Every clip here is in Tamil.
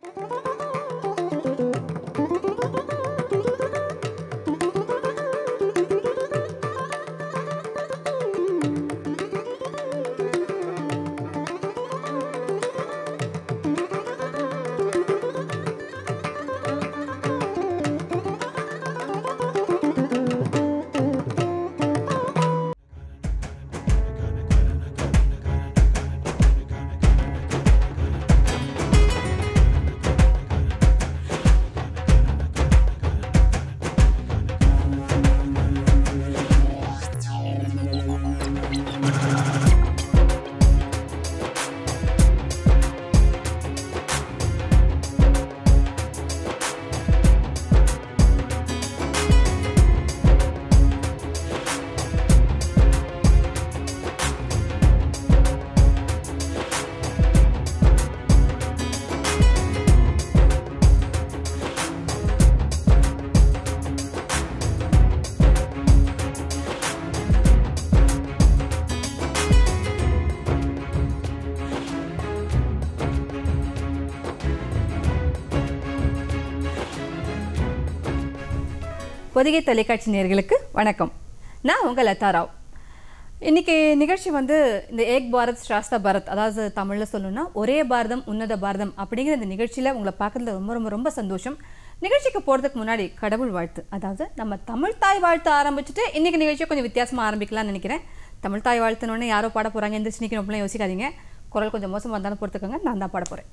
பொதிகை தொலைக்காட்சி நேயர்களுக்கு வணக்கம் நான் உங்கள் லதா ராவ் இன்னைக்கு நிகழ்ச்சி வந்து இந்த ஏக் பாரத் ஸ்ராஸ்தா பாரத் அதாவது தமிழில் சொல்லணும்னா ஒரே பாரதம் உன்னத பாரதம் அப்படிங்கிற இந்த நிகழ்ச்சியில் உங்களை பார்க்கறதுல ரொம்ப ரொம்ப ரொம்ப சந்தோஷம் நிகழ்ச்சிக்கு போகிறதுக்கு முன்னாடி கடவுள் வாழ்த்து அதாவது நம்ம தமிழ் தாய் வாழ்த்து ஆரம்பிச்சுட்டு இன்னைக்கு நிகழ்ச்சியை கொஞ்சம் வித்தியாசமாக ஆரம்பிக்கலாம்னு நினைக்கிறேன் தமிழ் தாய் வாழ்த்துனோடனே யாரோ பாட போகிறாங்க எந்திரிச்சு நிற்கணும் யோசிக்காதீங்க குரல் கொஞ்சம் மோசமாக இருந்தாலும் பொறுத்துக்கோங்க நான் தான் பாட போகிறேன்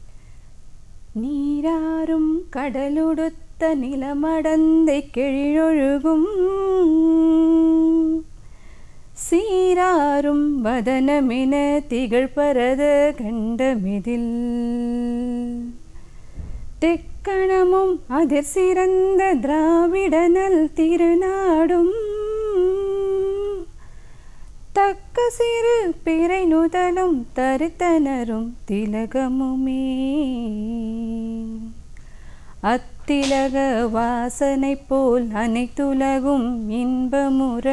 நீராறும் கடலுடுத்த நிலமடந்தை கெழிழொழுகும் சீராறும் வதனமென திகழ்பரத கண்டமிதில் தெக்கணமும் அதிர் சிறந்த திராவிடனல் திருநாடும் தக்க சிறு பிறை நுதலும் தரித்தனரும் திலகமுமே அத்திலக வாசனை போல் அனைத்துலகும் இன்பமுற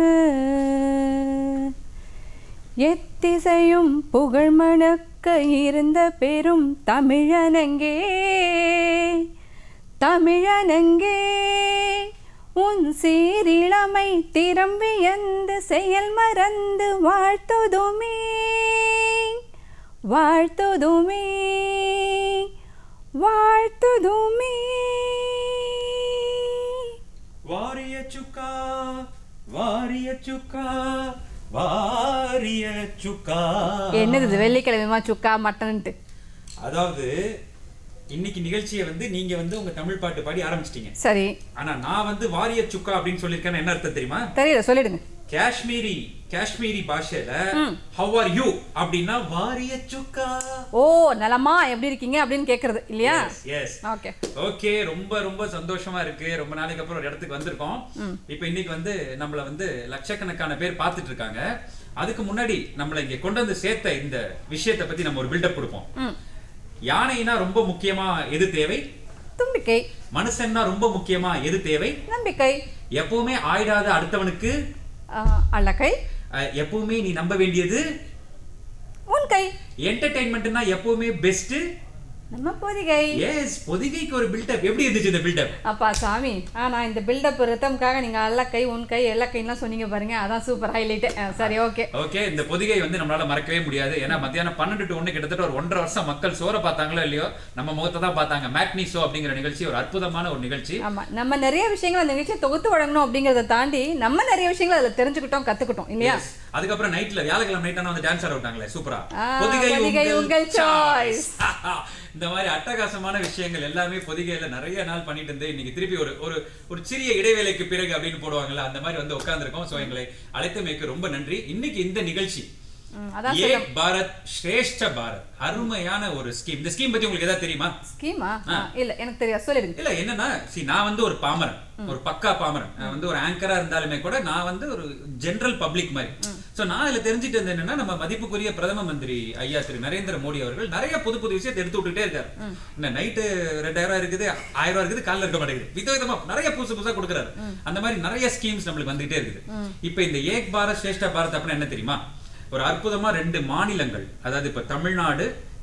எத்திசையும் புகழ் மணக்க இருந்த பெரும் தமிழனங்கே தமிழனங்கே உன் சீரிழமை திறம் வியந்து செயல் மறந்து வாழ்த்துதுமே வாழ்த்துதுமே வாழ்த்துதுமே வாரிய சுக்கா வாரிய சுக்கா வாரிய சுக்கா என்னது இது வெள்ளிக்கிழமைமா சுக்கா மட்டன்ட்டு அதாவது இன்னைக்கு நிகழ்ச்சியை வந்து நீங்க வந்து உங்க தமிழ் பாட்டு பாடி ஆரம்பிச்சிட்டீங்க சரி ஆனா நான் வந்து வாரிய சுக்கா அப்படின்னு சொல்லியிருக்கேன்னு என்ன அர்த்தம் தெரியுமா தெரியல சொல்லிடுங்க காஷ்மீரி காஷ்மீரி பாஷையில ஹவ் ஆர் யூ அப்படின்னா வாரிய சுக்கா ஓ நலமா எப்படி இருக்கீங்க அப்படின்னு கேக்குறது இல்லையா எஸ் ஓகே ஓகே ரொம்ப ரொம்ப சந்தோஷமா இருக்கு ரொம்ப நாளைக்கு அப்புறம் ஒரு இடத்துக்கு வந்திருக்கோம் இப்போ இன்னைக்கு வந்து நம்மள வந்து லட்சக்கணக்கான பேர் பார்த்துட்டு இருக்காங்க அதுக்கு முன்னாடி நம்மள இங்க கொண்டு வந்து சேர்த்த இந்த விஷயத்தை பத்தி நம்ம ஒரு பில்டப் கொடுப்போம் ம் யானைனா ரொம்ப முக்கியமா எது தேவை தும்பிக்கை மனுஷன்னா ரொம்ப முக்கியமா எது தேவை நம்பிக்கை எப்பவுமே ஆயிடாத அடுத்தவனுக்கு ஆ, அழகை அஹ், எப்பவுமே நீ நம்ப வேண்டியது உன் கை என்டர்டைன்மெண்ட்னா எப்பவுமே பெஸ்ட் நம்ம பொதிகை எஸ் பொதிகைக்கு ஒரு பில்டப் எப்படி இருந்துச்சு இந்த பில்டப் அப்பா சாமி ஆ நான் இந்த பில்டப் ரித்தம்காக நீங்க அல்ல கை உன் கை எல்லா கைலாம் சொன்னீங்க பாருங்க அதான் சூப்பர் ஹைலைட் சரி ஓகே ஓகே இந்த பொதிகை வந்து நம்மளால மறக்கவே முடியாது ஏன்னா மத்தியானம் பன்னெண்டு டு ஒண்ணு கிட்டத்தட்ட ஒரு ஒன்றரை வருஷம் மக்கள் சோற பார்த்தாங்களோ இல்லையோ நம்ம முகத்தை தான் பார்த்தாங்க மேட்னி ஷோ அப்படிங்கிற நிகழ்ச்சி ஒரு அற்புதமான ஒரு நிகழ்ச்சி ஆமா நம்ம நிறைய விஷயங்கள் அந்த நிகழ்ச்சியை தொகுத்து வழங்கணும் அப்படிங்கறத தாண்டி நம்ம நிறைய விஷயங்கள் அதுல தெரிஞ்சுக்கிட்டோம் கத்துக்கிட்டோம் இல்லையா Yes. அதுக்கப்புறம் நைட்ல வியாழக்கிழமை நைட் வந்து டான்ஸ் ஆட விட்டாங்களே சூப்பரா ஆ, பொதிகை உங்கள் choice. இந்த மாதிரி அட்டகாசமான விஷயங்கள் எல்லாமே பொதிகையில நிறைய நாள் பண்ணிட்டு இருந்து இன்னைக்கு திருப்பி ஒரு ஒரு ஒரு சிறிய இடைவேளைக்கு பிறகு அப்படின்னு போடுவாங்கல்ல அந்த மாதிரி வந்து உட்கார்ந்திருக்கோம் சோ எங்களை அழைத்தமைக்கு ரொம்ப நன்றி இன்னைக்கு இந்த நிகழ்ச்சி ம், அதான் ஏக் பாரத் ஸ்ரேஷ்ட பாரத் அருமையான ஒரு ஸ்கீம் இந்த ஸ்கீம் பத்தி உங்களுக்கு ஏதாவது தெரியுமா ஸ்கீமா இல்ல எனக்கு தெரியாது சொல்லிடுங்க இல்ல என்னன்னா see நான் வந்து ஒரு பாமரன் ஒரு பக்கா பாமரன் நான் வந்து ஒரு ஆங்கரா இருந்தாலுமே கூட நான் வந்து ஒரு ஜெனரல் பப்ளிக் மாதிரி சோ நான் இதுல தெரிஞ்சுட்டு இருந்தது என்னன்னா நம்ம மதிப்புக்குரிய பிரதம மந்திரி ஐயா திரு நரேந்திர மோடி அவர்கள் நிறைய புது புது விஷயத்தை எடுத்து விட்டுட்டே இருக்காரு இந்த நைட்டு ரெண்டாயிரம் இருக்குது ஆயிரம் ரூபாய் இருக்குது காலில் இருக்க மாட்டேங்குது விதவிதமா நிறைய புதுசு புதுசா கொடுக்குறாரு அந்த மாதிரி நிறைய ஸ்கீம்ஸ் நம்மளுக்கு வந்துகிட்டே இருக்குது இப்ப இந்த ஏக் பாரத் ஸ்ரேஷ்ட பாரத் அப்படின்னு என்ன தெரியுமா ஒரு அற்புதமா ரெண்டு மாநிலங்கள் அதாவது இப்ப தமிழ்நாடு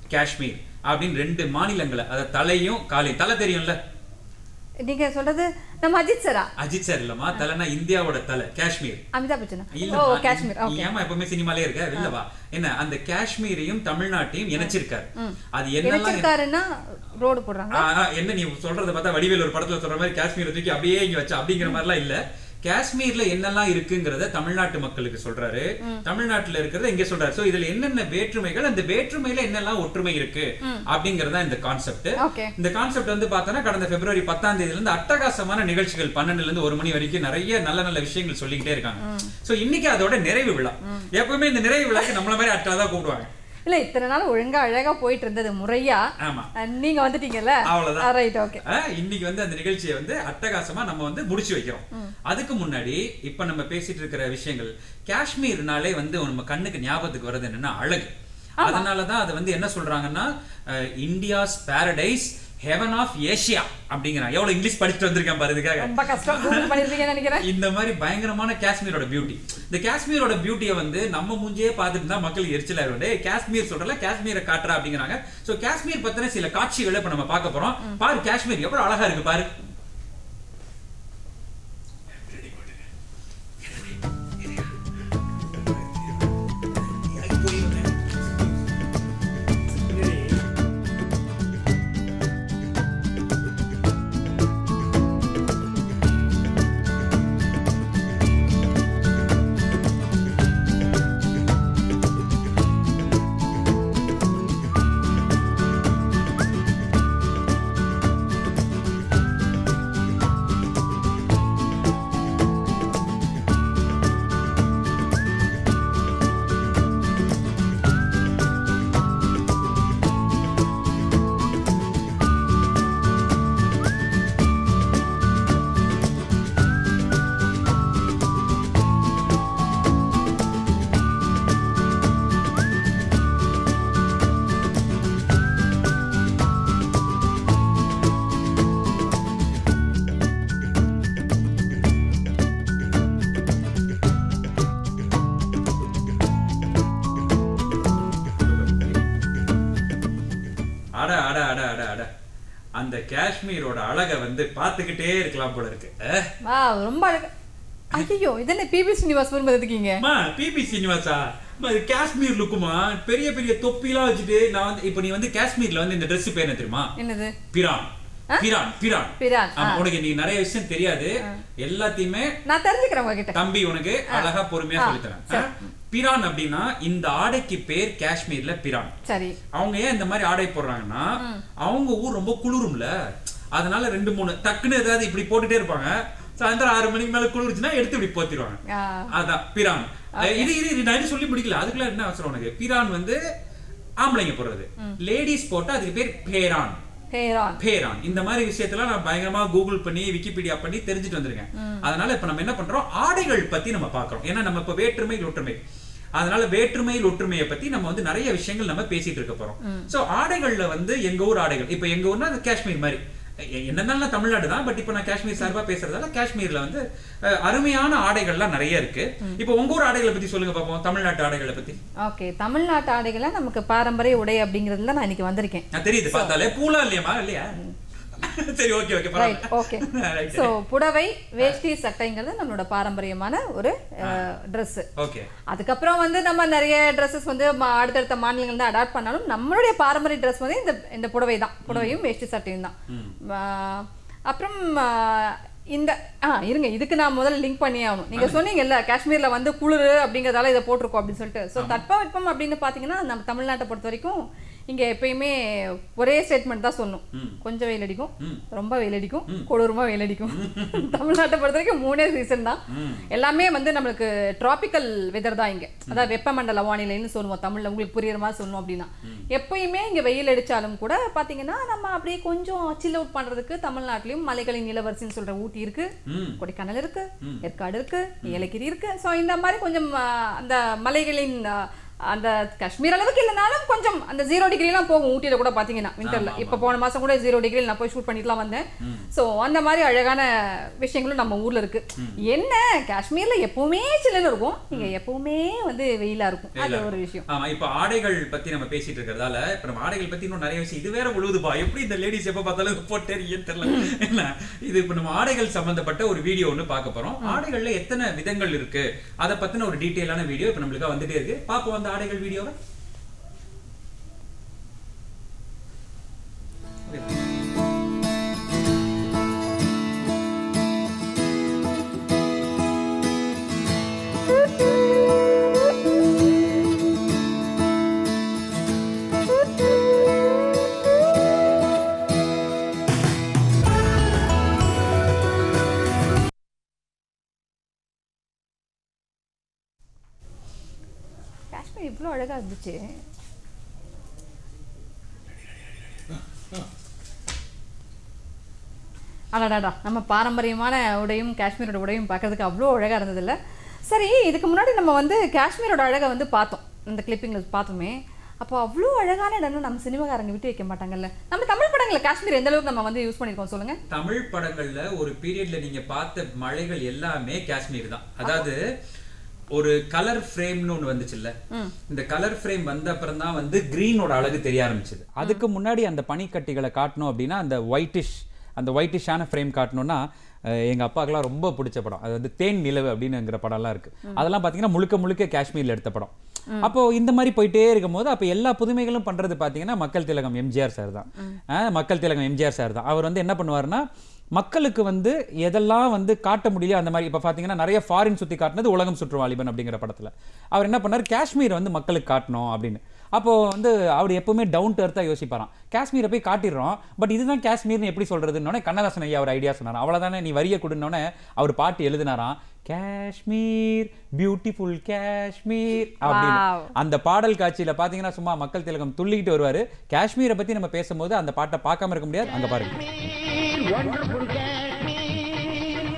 காஷ்மீர் அப்படின்னு ரெண்டு மாநிலங்களை அதாவது தலையும் காலையும் தலை தெரியும்ல நீங்க சொல்றது நம்ம அஜித் சாரா அஜித் சார் இல்லம்மா தலைனா இந்தியாவோட தலை காஷ்மீர் அமிதாப் பச்சனா ஓ இல்லம்மா, காஷ்மீர் நீ ஓகே ஏம்மா எப்பவுமே சினிமாலே இருக்க வெளில வா என்ன அந்த காஷ்மீரையும் தமிழ்நாட்டையும் இணைச்சிருக்காரு அது என்னெல்லாம் இணைச்சிருக்காருன்னா ரோடு போடுறாங்க ஆ, ஆ, என்ன நீ சொல்றத பார்த்தா வடிவேல் ஒரு படத்துல சொல்ற மாதிரி காஷ்மீரை தூக்கி அப்படியே இங்க வச்சா அப்படிங்கிற மாதிரிலாம் இல்ல காஷ்மீர்ல என்னெல்லாம் இருக்குங்கிறத தமிழ்நாட்டு மக்களுக்கு சொல்றாரு தமிழ்நாட்டுல இருக்கிறத இங்க சொல்றாரு சோ இதுல என்னென்ன வேற்றுமைகள் அந்த வேற்றுமையில என்னெல்லாம் ஒற்றுமை இருக்கு அப்படிங்கறதா இந்த கான்செப்ட் ஓகே இந்த கான்செப்ட் வந்து பார்த்தோன்னா கடந்த பிப்ரவரி பத்தாம் தேதியில இருந்து அட்டகாசமான நிகழ்ச்சிகள் பன்னெண்டுல இருந்து ஒரு மணி வரைக்கும் நிறைய நல்ல நல்ல விஷயங்கள் சொல்லிக்கிட்டே இருக்காங்க சோ இன்னைக்கு அதோட நிறைவு விழா எப்பவுமே இந்த நிறைவு விழாக்கு நம்மள மாதிரி அட்டா தான் கூப்பிடுவாங்க இல்ல இத்தனை நாள் ஒழுங்கா அழகா போயிட்டு இருந்தது முறையா ஆமா அஹ், நீங்க வந்துட்டீங்கல்ல அவ்வளவுதான் ரைட் ஓகே ஆ, இன்னைக்கு வந்து அந்த நிகழ்ச்சியை வந்து அட்டகாசமா நம்ம வந்து முடிச்சு வைக்கிறோம் அதுக்கு முன்னாடி இப்ப நம்ம பேசிட்டு இருக்கிற விஷயங்கள் காஷ்மீர்னாலே வந்து நம்ம கண்ணுக்கு ஞாபகத்துக்கு வர்றது என்னன்னா அழகு அதனாலதான் அது வந்து என்ன சொல்றாங்கன்னா India's paradise heaven of Asia அப்படிங்கிறான் எவ்வளவு இங்கிலீஷ் படிச்சுட்டு வந்திருக்கேன் பாரு இதுக்காக ரொம்ப கஷ்டம் கூகுள் பண்ணிருக்கீங்கன்னு நினைக்கிறேன் இந்த மாதிரி பயங்கரமான காஷ்மீரோட பியூட்டி இந்த காஷ்மீரோட பியூட்டியை வந்து நம்ம மூஞ்சியே பார்த்துட்டு தான் மக்களுக்கு எரிச்சல் ஆகும் டேய் காஷ்மீர் சொல்றல காஷ்மீரை காட்டுறா அப்படிங்கிறாங்க சோ காஷ்மீர் பத்தின சில காட்சிகளை இப்ப நம்ம பார்க்க போறோம் பாரு காஷ்மீர் எவ்வளவு அழகா இருக்கு பாரு அட அட அட அட அட அந்த காஷ்மீரோட அழகை வந்து பார்த்துக்கிட்டே இருக்கலாம் போல இருக்கு அஹ். வா ரொம்ப அழகா ஐயோ இது என்ன பிபி ஸ்ரீனிவாஸ் வரும்போது இருக்கீங்க அம்மா பிபி சீனிவாசா அம்மா, இது காஷ்மீர் லுக்குமா பெரிய பெரிய தொப்பிலாம் வச்சுட்டு நான் வந்து இப்போ நீ வந்து காஷ்மீர்ல வந்து இந்த Dress பேர் என்ன தெரியுமா என்னது பிரான் பிரான் பிரான் பிரான், ஆமா உனக்கு நீ நிறைய விஷயம் தெரியாது எல்லாத்தையுமே நான் தெரிஞ்சுக்கிறேன் உங்ககிட்ட தம்பி உனக்கு அழகா பொறுமையா சொல்லித்தரேன் ஆ? பிரான் அப்படின்னா இந்த ஆடைக்கு பேர் காஷ்மீர்ல பிரான் சரி அவங்க ஏன் இந்த மாதிரி ஆடை போடுறாங்கன்னா அவங்க ஊர் ரொம்ப குளிரும்ல அதனால ரெண்டு மூணு டக்குன்னு ஏதாவது இப்படி போட்டுட்டே இருப்பாங்க சாயந்தரம் ஆறு மணிக்கு மேல குளிர்ச்சுன்னா எடுத்து இப்படி போத்திடுவாங்க ஆ, அதான் பிரான் அஹ் இது இது இது நான் இன்னும் சொல்லி முடிக்கல அதுக்குள்ள என்ன அவசரம் உனக்கு பிரான் வந்து ஆம்பளைங்க போடுறது லேடிஸ் போட்டா அதுக்கு பேர் பேரான் ஹேரான் பேரான் இந்த மாதிரி விஷயத்தெல்லாம் நான் பயங்கரமா கூகுள் பண்ணி விக்கிபீடியா பண்ணி தெரிஞ்சுட்டு வந்திருக்கேன் அதனால இப்ப நம்ம என்ன பண்றோம் ஆடைகள் பத்தி நம்ம பாக்குறோம் ஏன்னா நம்ம இப்ப வேற்றுமை ஒற்றுமை அதனால வேற்றுமையில் ஒற்றுமையை பத்தி நம்ம வந்து நிறைய விஷயங்கள் நம்ம பேசிட்டு இருக்க போறோம் சோ ஆடைகள்ல வந்து எங்க ஊர் ஆடைகள் இப்ப எங்க ஊர்னா அது காஷ்மீர் மாதிரி எ- என்னன்னாலும் தமிழ்நாடு தான் பட் இப்ப நான் காஷ்மீர் சார்பா பேசுறதால காஷ்மீர்ல வந்து அஹ், அருமையான ஆடைகள்லாம் நிறைய இருக்கு இப்போ உங்க ஊர் ஆடைகளை பத்தி சொல்லுங்க பாப்போம் தமிழ்நாட்டு ஆடைகளை பத்தி ஓகே தமிழ்நாட்டு ஆடைகளை நமக்கு பாரம்பரிய உடை அப்படிங்கிறதுல நான் இன்னைக்கு வந்திருக்கேன் நான் தெரியுது பார்த்தாலே பூலா இல்லையம்மா இல்லையா சரி okay okay right okay Right. So புடவை வேஷ்டி சட்டைங்கிறது நம்மளோட பாரம்பரியமான ஒரு ட்ரெஸ் ஓகே அதுக்கப்புறம் வந்து நம்ம நிறைய ட்ரெஸ்ஸஸ் வந்து ம- அடுத்தடுத்த மாநிலங்கள் தான் அடாப்ட் பண்ணாலும் நம்மளுடைய பாரம்பரிய ட்ரெஸ் வந்து இந்த இந்த புடவை தான் புடவையும் வேஷ்டி சட்டையும் தான் ஆ, அப்புறம் ஆ, இந்த ஆ இருங்க இதுக்கு நான் முதல்ல லிங்க் பண்ணி ஆகணும் நீங்க சொன்னீங்கல்ல காஷ்மீர்ல வந்து குளிர் அப்படிங்கறதால இதை போட்டிருக்கோம் அப்படின்னு சொல்லிட்டு ஸோ தட்பவெப்பம் அப்படின்னு பாத்தீங்கன்னா நம்ம தமிழ்நாட்டை பொறுத்த வரைக்கும் இங்க எப்பயுமே ஒரே ஸ்டேட்மெண்ட் தான் சொல்லணும் கொஞ்சம் வெயில் அடிக்கும் ரொம்ப வெயில் அடிக்கும் கொடூரமா வெயில் அடிக்கும் தமிழ்நாட்டை பொறுத்த வரைக்கும் மூணே சீசன் தான் எல்லாமே வந்து நம்மளுக்கு டிராபிக்கல் வெதர் தான் இங்க அதாவது வெப்பமண்டல வானிலைன்னு சொல்லுவோம் தமிழ்ல உங்களுக்கு புரியுற மாதிரி சொல்லணும் அப்படின்னா எப்பயுமே இங்க வெயில் அடிச்சாலும் கூட பாத்தீங்கன்னா நம்ம அப்படியே கொஞ்சம் சில் அவுட் பண்றதுக்கு தமிழ்நாட்டிலயும் மலைகளின் இளவரசின்னு சொல்ற ஊட்டி இருக்கு ம் கொடைக்கானல் இருக்கு ஏற்காடு இருக்கு ஏலகிரி இருக்கு ஸோ இந்த மாதிரி கொஞ்சம் ஆ, அந்த மலைகளின் ஆ, அந்த காஷ்மீர் அளவுக்கு இல்லைனாலும் கொஞ்சம் அந்த ஜீரோ டிகிரிலாம் போகும் ஊட்டியில கூட பாத்தீங்கன்னா விண்டர்ல இப்போ போன மாசம் கூட ஜீரோ டிகிரியில் நான் போய் ஷூட் பண்ணிட்டுலாம் வந்தேன் ஸோ அந்த மாதிரி அழகான விஷயங்களும் நம்ம ஊர்ல இருக்கு என்ன காஷ்மீர்ல எப்பவுமே சில்லுன்னு இருக்கும் இங்க எப்பவுமே வந்து வெயிலா இருக்கும் அது ஒரு விஷயம் ஆமா இப்ப ஆடைகள் பத்தி நம்ம பேசிட்டு இருக்கிறதால இப்ப நம்ம ஆடைகள் பத்தி இன்னும் நிறைய விஷயம் இது வேற உழுவுதுப்பா எப்படி இந்த லேடிஸ் எப்ப பார்த்தாலும் போட்டேரியன்னு தெரியல என்ன இது இப்ப நம்ம ஆடைகள் சம்பந்தப்பட்ட ஒரு வீடியோ ஒண்ணு பார்க்க போறோம் ஆடைகள்ல எத்தனை விதங்கள் இருக்கு அதை பத்தின ஒரு டீட்டெயிலான வீடியோ இப்ப நம்மளுக்கு வந்துட்டே இருக்கு பாப்போம் அந்த ஆடைகள் வீடியோவை காஷ்மீர் இவ்வளோ அழகா இருந்துச்சு அடடாடா நம்ம பாரம்பரியமான உடையும் காஷ்மீரோட உடையும் பார்க்கறதுக்கு அவ்வளோ அழகா இருந்ததில்ல சரி இதுக்கு முன்னாடி நம்ம வந்து காஷ்மீரோட அழகை வந்து பார்த்தோம் இந்த கிளிப்பிங்கில் பார்த்தோமே அப்போ அவ்வளோ அழகான இடம்னு நம்ம சினிமாக்காரங்க விட்டு வைக்க மாட்டாங்கல்ல நம்ம தமிழ் படங்களை காஷ்மீர் எந்த அளவுக்கு நம்ம வந்து யூஸ் பண்ணியிருக்கோம் சொல்லுங்க தமிழ் படங்கள்ல ஒரு பீரியட்ல நீங்க பார்த்த மலைகள் எல்லாமே காஷ்மீர் தான் அதாவது ஒரு கலர் ஃப்ரேம்னு ஒண்ணு வந்துச்சுல்ல இந்த கலர் ஃப்ரேம் வந்த அப்புறம் தான் வந்து கிரீனோட அழகு தெரிய ஆரம்பிச்சது அதுக்கு முன்னாடி அந்த பனிக்கட்டிகளை காட்டணும் அப்படின்னா அந்த ஒயிட்டிஷ் அந்த ஒயிட்டிஷான ஃப்ரேம் காட்டணும்னா அஹ், எங்க அப்பாக்கெல்லாம் ரொம்ப பிடிச்ச படம் அது வந்து தேன் நிலவு அப்படின்னுங்கிற படம்லாம் இருக்கு அதெல்லாம் பாத்தீங்கன்னா முழுக்க முழுக்க காஷ்மீர்ல எடுத்த படம் அப்போ இந்த மாதிரி போயிட்டே இருக்கும்போது அப்போ எல்லா புதுமைகளும் பண்றது பாத்தீங்கன்னா மக்கள் திலகம் எம்ஜிஆர் சார் தான் அஹ், மக்கள் திலகம் எம்ஜிஆர் சார் தான் அவர் வந்து என்ன பண்ணுவாருன்னா மக்களுக்கு வந்து எதெல்லாம் வந்து காட்ட முடியல அந்த மாதிரி இப்போ பார்த்தீங்கன்னா நிறைய ஃபாரின் சுற்றி காட்டினது உலகம் சுற்று வாலிபன் அப்படிங்கிற படத்தில் அவர் என்ன பண்ணார் காஷ்மீர் வந்து மக்களுக்கு காட்டணும் அப்படின்னு அப்போ வந்து அவர் எப்பவுமே டவுன் டு எர்த்தாக யோசிப்பாராம் காஷ்மீரை போய் காட்டிடுறோம் பட் இதுதான் காஷ்மீர்னு எப்படி சொல்றதுன்னொடனே கண்ணதாசன் ஐயா அவர் ஐடியா சொன்னார் அவ்வளோதானே நீ வரிய கொடுன்னொடனே அவர் பாட்டு எழுதினாராம் காஷ்மீர் பியூட்டிஃபுல் காஷ்மீர் அப்படின்னு Wow. அந்த பாடல் காட்சியில பாத்தீங்கன்னா சும்மா மக்கள் திலகம் துள்ளிக்கிட்டு வருவாரு காஷ்மீரை பத்தி நம்ம பேசும்போது அந்த பாட்டை பார்க்காம இருக்க முடியாது அங்க பாருங்க wonderful Kashmir,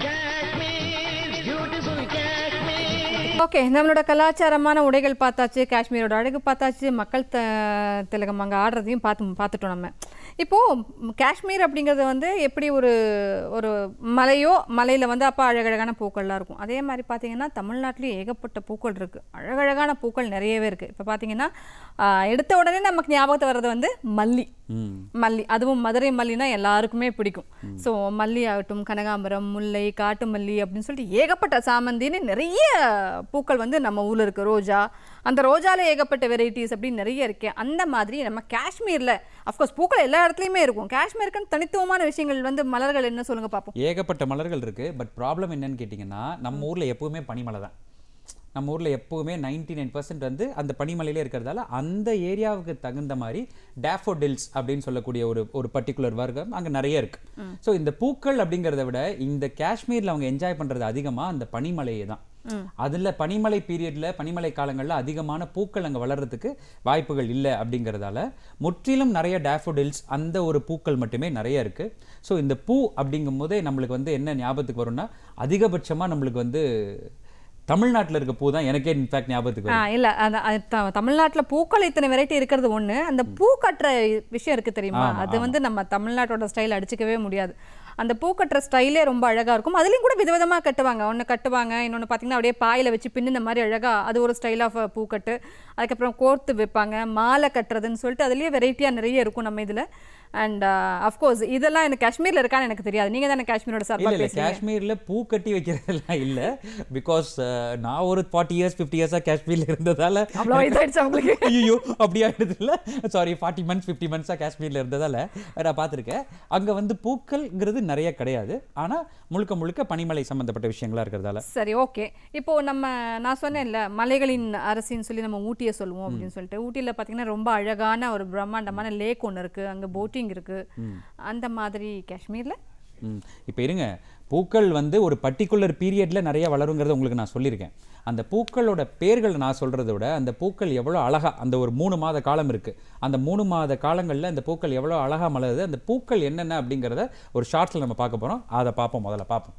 Kashmir, beautiful Kashmir. Okay நம்மளோட கலாச்சாரமான உடைகள் பார்த்தாச்சு காஷ்மீரோட அழகு பார்த்தாச்சு மக்கள் த திலகம் அங்கே ஆடுறதையும் பார்த்து பார்த்துட்டோம் நம்ம இப்போது காஷ்மீர் அப்படிங்கிறது வந்து எப்படி ஒரு ஒரு மலையோ மலையில் வந்து அப்போ அழகழகான பூக்கள்லாம் இருக்கும் அதே மாதிரி பார்த்தீங்கன்னா தமிழ்நாட்டிலையும் ஏகப்பட்ட பூக்கள் இருக்குது அழகழகான பூக்கள் நிறையவே இருக்குது இப்போ பார்த்தீங்கன்னா ஆஹ், எடுத்த உடனே நமக்கு ஞாபகத்து வர்றது வந்து மல்லி ம் மல்லி அதுவும் மதுரை மல்லினா எல்லாருக்குமே பிடிக்கும் ஸோ மல்லி ஆகட்டும் கனகாம்பரம் முல்லை காட்டு மல்லி அப்படின்னு சொல்லிட்டு ஏகப்பட்ட சாமந்தின்னு நிறைய பூக்கள் வந்து நம்ம ஊர்ல இருக்கு ரோஜா அந்த ரோஜால ஏகப்பட்ட வெரைட்டிஸ் அப்படின்னு நிறைய இருக்கு அந்த மாதிரி நம்ம காஷ்மீர்ல அஃப்கோர்ஸ் பூக்கள் எல்லா இடத்துலையுமே இருக்கும் காஷ்மீருக்குன்னு தனித்துவமான விஷயங்கள் வந்து மலர்கள் என்ன சொல்லுங்க பார்ப்போம் ஏகப்பட்ட மலர்கள் இருக்கு பட் ப்ராப்ளம் என்னன்னு கேட்டிங்கன்னா நம்ம ஊர்ல எப்பவுமே பனிமலை தான் நம்ம ஊர்ல எப்பவுமே 99% நைன் பர்சன்ட் வந்து அந்த பனிமலையிலே இருக்கிறதால அந்த ஏரியாவுக்கு தகுந்த மாதிரி டேஃபோடில்ஸ் அப்படின்னு சொல்லக்கூடிய ஒரு ஒரு பர்டிகுலர் வர்க்கம் அங்க நிறைய இருக்கு ஸோ இந்த பூக்கள் அப்படிங்கிறத விட இந்த காஷ்மீர்ல அவங்க என்ஜாய் பண்றது அதிகமா அந்த பனிமலையை தான் அதுல பனிமலை பீரியட்ல பனிமலை காலங்கள்ல அதிகமான பூக்கள் அங்க வளர்றதுக்கு வாய்ப்புகள் இல்லை அப்படிங்கறதால முற்றிலும் நிறைய டேஃபோடில்ஸ் அந்த ஒரு பூக்கள் மட்டுமே நிறைய இருக்கு ஸோ இந்த பூ அப்படிங்கும் போதே நம்மளுக்கு வந்து என்ன ஞாபகத்துக்கு வரும்னா அதிகபட்சமா நம்மளுக்கு வந்து தமிழ்நாட்டுல இருக்க பூ தான் எனக்கே இன்ஃபேக்ட் ஞாபகத்துக்கு ஆ வரும் இல்ல அந்த அது த- தமிழ்நாட்டுல பூக்கள் இத்தனை வெரைட்டி இருக்கிறது ஒண்ணு அந்த பூ கட்டுற விஷயம் இருக்கு தெரியுமா ஆமா, அது வந்து நம்ம தமிழ்நாட்டோட ஸ்டைல் அடிச்சுக்கவே முடியாது அந்த பூ கட்டுற ஸ்டைலே ரொம்ப அழகா இருக்கும் அதுலயும் கூட விதவிதமா கட்டுவாங்க ஒண்ணு கட்டுவாங்க இன்னொன்னு பாத்தீங்கன்னா அப்படியே பாயில வச்சு பின்னுன மாதிரி அழகா அது ஒரு ஸ்டைல் ஆஃப் பூக்கட்டு அதுக்கப்புறம் கோர்த்து வைப்பாங்க மாலை கட்டுறதுன்னு சொல்லிட்டு அதுலயே வெரைட்டியா நிறைய இருக்கும் நம்ம இதுல அண்ட் அஃப்கோர்ஸ் இதெல்லாம் எனக்கு காஷ்மீர்ல இருக்கான்னு எனக்கு தெரியாது நீங்க தானே காஷ்மீரோட இல்ல சார்பா இல்ல பேசுறீங்க காஷ்மீர்ல பூ கட்டி வைக்கிறதெல்லாம் இல்ல பிகாஸ் நான் ஒரு ஃபார்ட்டி இயர்ஸ் ஃபிஃப்டி இயர்ஸா காஷ்மீர்ல இருந்ததால அவ்வளோ இதாயிடுச்சு அவங்களுக்கு ஐயோ அப்படி ஆயிடுது இல்ல சாரி ஃபார்ட்டி மந்த்ஸ் ஃபிஃப்டி மந்த்ஸா காஷ்மீர்ல இருந்ததால நான் பார்த்திருக்கேன் அங்க வந்து பூக்கள்ங்கிறது நிறைய கிடையாது ஆனா முழுக்க முழுக்க பனிமலை சம்பந்தப்பட்ட விஷயங்களா இருக்கிறதால சரி ஓகே இப்போ நம்ம நான் சொன்னேன்ல மலைகளின் அரசின்னு சொல்லி நம்ம ஊட்டியை சொல்லுவோம் அப்படின்னு சொல்லிட்டு ஊட்டியில் பார்த்தீங்கன்னா ரொம்ப அழகான ஒரு பிரம்மாண்டமான லேக் ஒன்று இருக்கு அங்கே போட்டிங் இருக்கு அந்த மாதிரி காஷ்மீர்ல ம் இப்போ இருங்க பூக்கள் வந்து ஒரு பர்டிகுலர் பீரியட்ல நிறைய வளருங்கிறத உங்களுக்கு நான் சொல்லியிருக்கேன் அந்த பூக்களோட பேர்கள் நான் சொல்றதை விட அந்த பூக்கள் எவ்வளோ அழகா அந்த ஒரு மூணு மாத காலம் இருக்கு அந்த மூணு மாத காலங்களில் அந்த பூக்கள் எவ்வளோ அழகா மலருது அந்த பூக்கள் என்னென்ன அப்படிங்கிறத ஒரு ஷார்ட்ஸில் நம்ம பார்க்க போறோம் அதை பார்ப்போம் முதல்ல பார்ப்போம்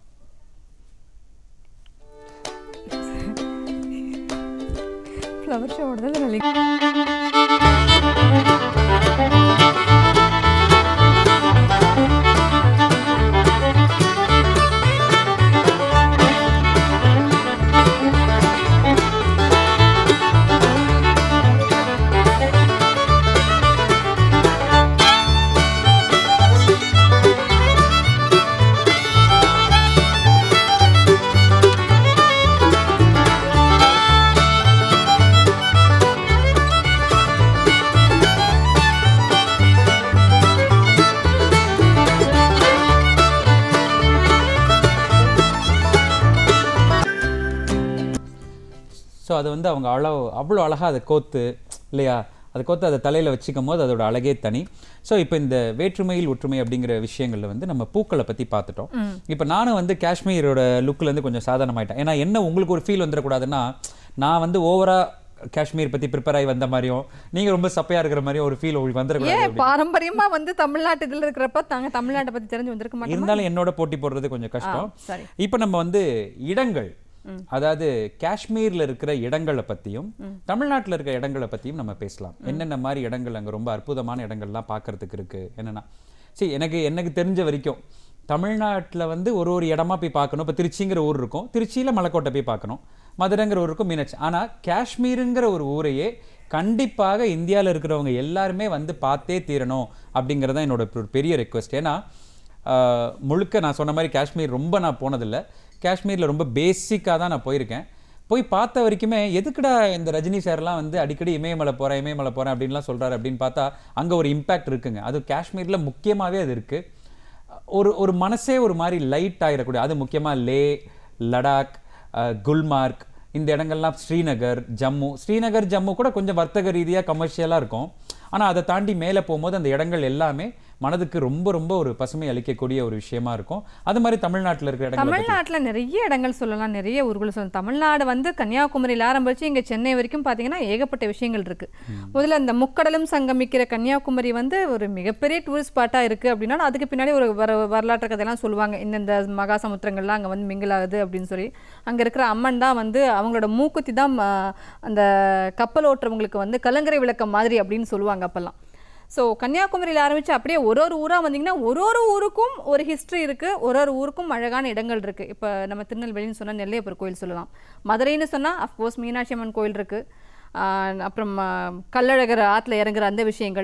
எத்தனை வருஷம் ஓடுது நல்லி ஸோ அது வந்து அவங்க அவ்வளோ அவ்வளோ அழகாக அதை கோத்து இல்லையா அதை கோத்து அதை தலையில் வச்சுக்கும் போது அதோட அழகே தனி ஸோ இப்போ இந்த வேற்றுமையில் ஒற்றுமை அப்படிங்கிற விஷயங்கள்ல வந்து நம்ம பூக்களை பற்றி பார்த்துட்டோம் இப்போ நானும் வந்து காஷ்மீரோட லுக்கிலேருந்து கொஞ்சம் சாதாரணமாயிட்டேன் ஏன்னா என்ன உங்களுக்கு ஒரு ஃபீல் வந்துடக்கூடாதுன்னா நான் வந்து ஓவராக காஷ்மீர் பற்றி ப்ரிப்பேர் ஆகி வந்த மாதிரியும் நீங்கள் ரொம்ப சப்பையாக இருக்கிற மாதிரியும் ஒரு ஃபீல் உங்களுக்கு வந்துடக்கூடாது ஏன் பாரம்பரியமா வந்து தமிழ்நாட்டு இதுல இருக்கிறப்ப தாங்க தமிழ்நாட்டை பத்தி தெரிஞ்சு வந்திருக்க மாட்டோம் இருந்தாலும் என்னோட போட்டி போடுறது கொஞ்சம் கஷ்டம் சரி இப்போ நம்ம வந்து இடங்கள் அதாவது காஷ்மீர்ல இருக்கிற இடங்களை பத்தியும் தமிழ்நாட்டுல இருக்கிற இடங்களை பத்தியும் நம்ம பேசலாம் என்னென்ன மாதிரி இடங்கள் அங்க ரொம்ப அற்புதமான இடங்கள்லாம் பார்க்கறதுக்கு இருக்கு என்னன்னா சரி எனக்கு எனக்கு தெரிஞ்ச வரைக்கும் தமிழ்நாட்டுல வந்து ஒரு ஒரு இடமா போய் பார்க்கணும் இப்போ திருச்சிங்கிற ஊர் இருக்கும் திருச்சியில மலைக்கோட்டை போய் பார்க்கணும் மதுரைங்கிற ஊர் இருக்கும் மீனாட்சி ஆனா காஷ்மீருங்கிற ஒரு ஊரையே கண்டிப்பாக இந்தியால இருக்கிறவங்க எல்லாருமே வந்து பார்த்தே தீரணும் அப்படிங்கிறது தான் என்னோட ஒரு பெரிய ரெக்வஸ்ட் ஏன்னா ஆஹ் முழுக்க நான் சொன்ன மாதிரி காஷ்மீர் ரொம்ப நான் போனதில்லை காஷ்மீரில் ரொம்ப பேசிக்காக தான் நான் போயிருக்கேன் போய் பார்த்த வரைக்குமே எதுக்குடா இந்த ரஜினி சார்லாம் வந்து அடிக்கடி இமயமலை போகிறேன் இமயமலை போகிறேன் அப்படின்லாம் சொல்கிறாரு அப்படின்னு பார்த்தா அங்கே ஒரு இம்பேக்ட் இருக்குங்க அது காஷ்மீரில் முக்கியமாகவே அது இருக்குது ஒரு ஒரு மனசே ஒரு மாதிரி லைட் ஆகிடக்கூடிய அது முக்கியமாக லே லடாக் அஹ், குல்மார்க் இந்த இடங்கள்லாம் ஸ்ரீநகர் ஜம்மு ஸ்ரீநகர் ஜம்மு கூட கொஞ்சம் வர்த்தக ரீதியாக கமர்ஷியலாக இருக்கும் ஆனால் அதை தாண்டி மேலே போகும்போது அந்த இடங்கள் எல்லாமே மனதுக்கு ரொம்ப ரொம்ப ஒரு பசுமை அளிக்கக்கூடிய ஒரு விஷயமா இருக்கும் அது மாதிரி தமிழ்நாட்டில் இருக்கிற இடங்கள் தமிழ்நாட்டுல நிறைய இடங்கள் சொல்லலாம் நிறைய ஊர்கள் சொல்லலாம் தமிழ்நாடு வந்து கன்னியாகுமரியில ஆரம்பிச்சு இங்க சென்னை வரைக்கும் பாத்தீங்கன்னா ஏகப்பட்ட விஷயங்கள் இருக்கு முதல்ல இந்த முக்கடலும் சங்கமிக்கிற கன்னியாகுமரி வந்து ஒரு மிகப்பெரிய டூரிஸ்ட் ஸ்பாட்டா இருக்கு அப்படின்னா அதுக்கு பின்னாடி ஒரு வர வரலாற்று கதையெல்லாம் சொல்லுவாங்க இந்தந்த மகாசமுத்திரங்கள்லாம் அங்க வந்து mingle ஆகுது அப்படின்னு சொல்லி அங்க இருக்கிற அம்மன் தான் வந்து அவங்களோட மூக்குத்தி தான் ம, அந்த கப்பல் ஓட்டுறவங்களுக்கு வந்து கலங்கரை விளக்கம் மாதிரி அப்படின்னு சொல்லுவாங்க அப்பெல்லாம் ஸோ கன்னியாகுமரியில் ஆரம்பிச்சு அப்படியே ஒரு ஒரு ஊராக வந்தீங்கன்னா ஒரு ஒரு ஊருக்கும் ஒரு ஹிஸ்ட்ரி இருக்குது ஒரு ஒரு ஊருக்கும் அழகான இடங்கள் இருக்குது இப்போ நம்ம திருநெல்வேலின்னு சொன்னால் நெல்லையப்பர் கோயில் சொல்லலாம் மதுரைன்னு சொன்னால் அஃப்கோர்ஸ் மீனாட்சி அம்மன் கோயில் இருக்குது அப்புறம் ஆ, கள்ளழகர் ஆற்றுல இறங்குற அந்த விஷயங்கள்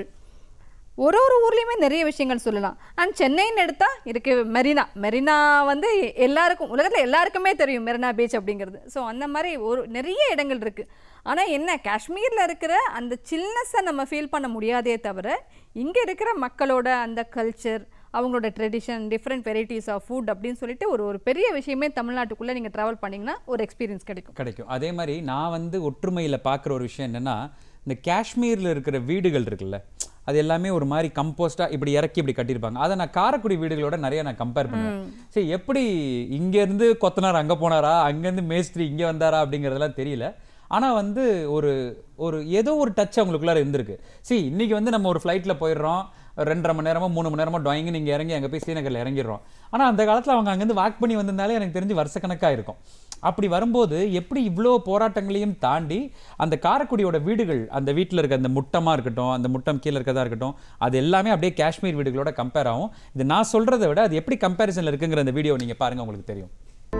ஒரு ஒரு ஊர்லேயுமே நிறைய விஷயங்கள் சொல்லலாம் அண்ட் சென்னைன்னு எடுத்தா இருக்கு மெரினா மெரினா வந்து எல்லாருக்கும் உலகத்தில் எல்லாருக்குமே தெரியும் மெரினா பீச் அப்படிங்கிறது ஸோ அந்த மாதிரி ஒரு நிறைய இடங்கள் இருக்குது ஆனால் என்ன காஷ்மீரில் இருக்கிற அந்த சில்னஸை நம்ம ஃபீல் பண்ண முடியாதே தவிர இங்கே இருக்கிற மக்களோட அந்த கல்ச்சர் அவங்களோட tradition different varieties of food அப்படின்னு சொல்லிட்டு ஒரு ஒரு பெரிய விஷயமே தமிழ்நாட்டுக்குள்ளே நீங்கள் ட்ராவல் பண்ணிங்கன்னா ஒரு எக்ஸ்பீரியன்ஸ் கிடைக்கும் கிடைக்கும் அதே மாதிரி நான் வந்து ஒற்றுமையில் பார்க்குற ஒரு விஷயம் என்னன்னா இந்த காஷ்மீரில் இருக்கிற வீடுகள் இருக்குல்ல அது எல்லாமே ஒரு மாதிரி கம்போஸ்டாக இப்படி இறக்கி இப்படி கட்டியிருப்பாங்க அதை நான் காரைக்குடி வீடுகளோட நிறைய நான் கம்பேர் பண்ணுவேன் சரி எப்படி இங்கேருந்து கொத்தனார் அங்கே போனாரா அங்கேருந்து மேஸ்திரி இங்கே வந்தாரா அப்படிங்கிறதெல்லாம் தெரியல ஆனால் வந்து ஒரு ஒரு ஏதோ ஒரு டச் அவங்களுக்குள்ளார இருந்திருக்கு see இன்னைக்கு வந்து நம்ம ஒரு ஃப்ளைட்டில் போயிடுறோம் ரெண்டரை மணி நேரமோ மூணு மணி நேரமோ டாயிங்கு நீங்கள் இறங்கி அங்கே போய் ஸ்ரீநகரில் இறங்கிடுறோம் ஆனால் அந்த காலத்தில் அவங்க அங்கேருந்து வாக் பண்ணி வந்திருந்தாலே எனக்கு தெரிஞ்சு வருஷக்கணக்காக இருக்கும் அப்படி வரும்போது எப்படி இவ்வளோ போராட்டங்களையும் தாண்டி அந்த காரைக்குடியோட வீடுகள் அந்த வீட்டில் இருக்க அந்த முட்டமாக இருக்கட்டும் அந்த முட்டம் கீழே இருக்கதா இருக்கட்டும் அது எல்லாமே அப்படியே காஷ்மீர் வீடுகளோட கம்பேர் ஆகும் இது நான் சொல்கிறத விட அது எப்படி கம்பேரிசனில் இருக்குங்கிற அந்த வீடியோ நீங்கள் பாருங்கள் உங்களுக்கு தெரியும்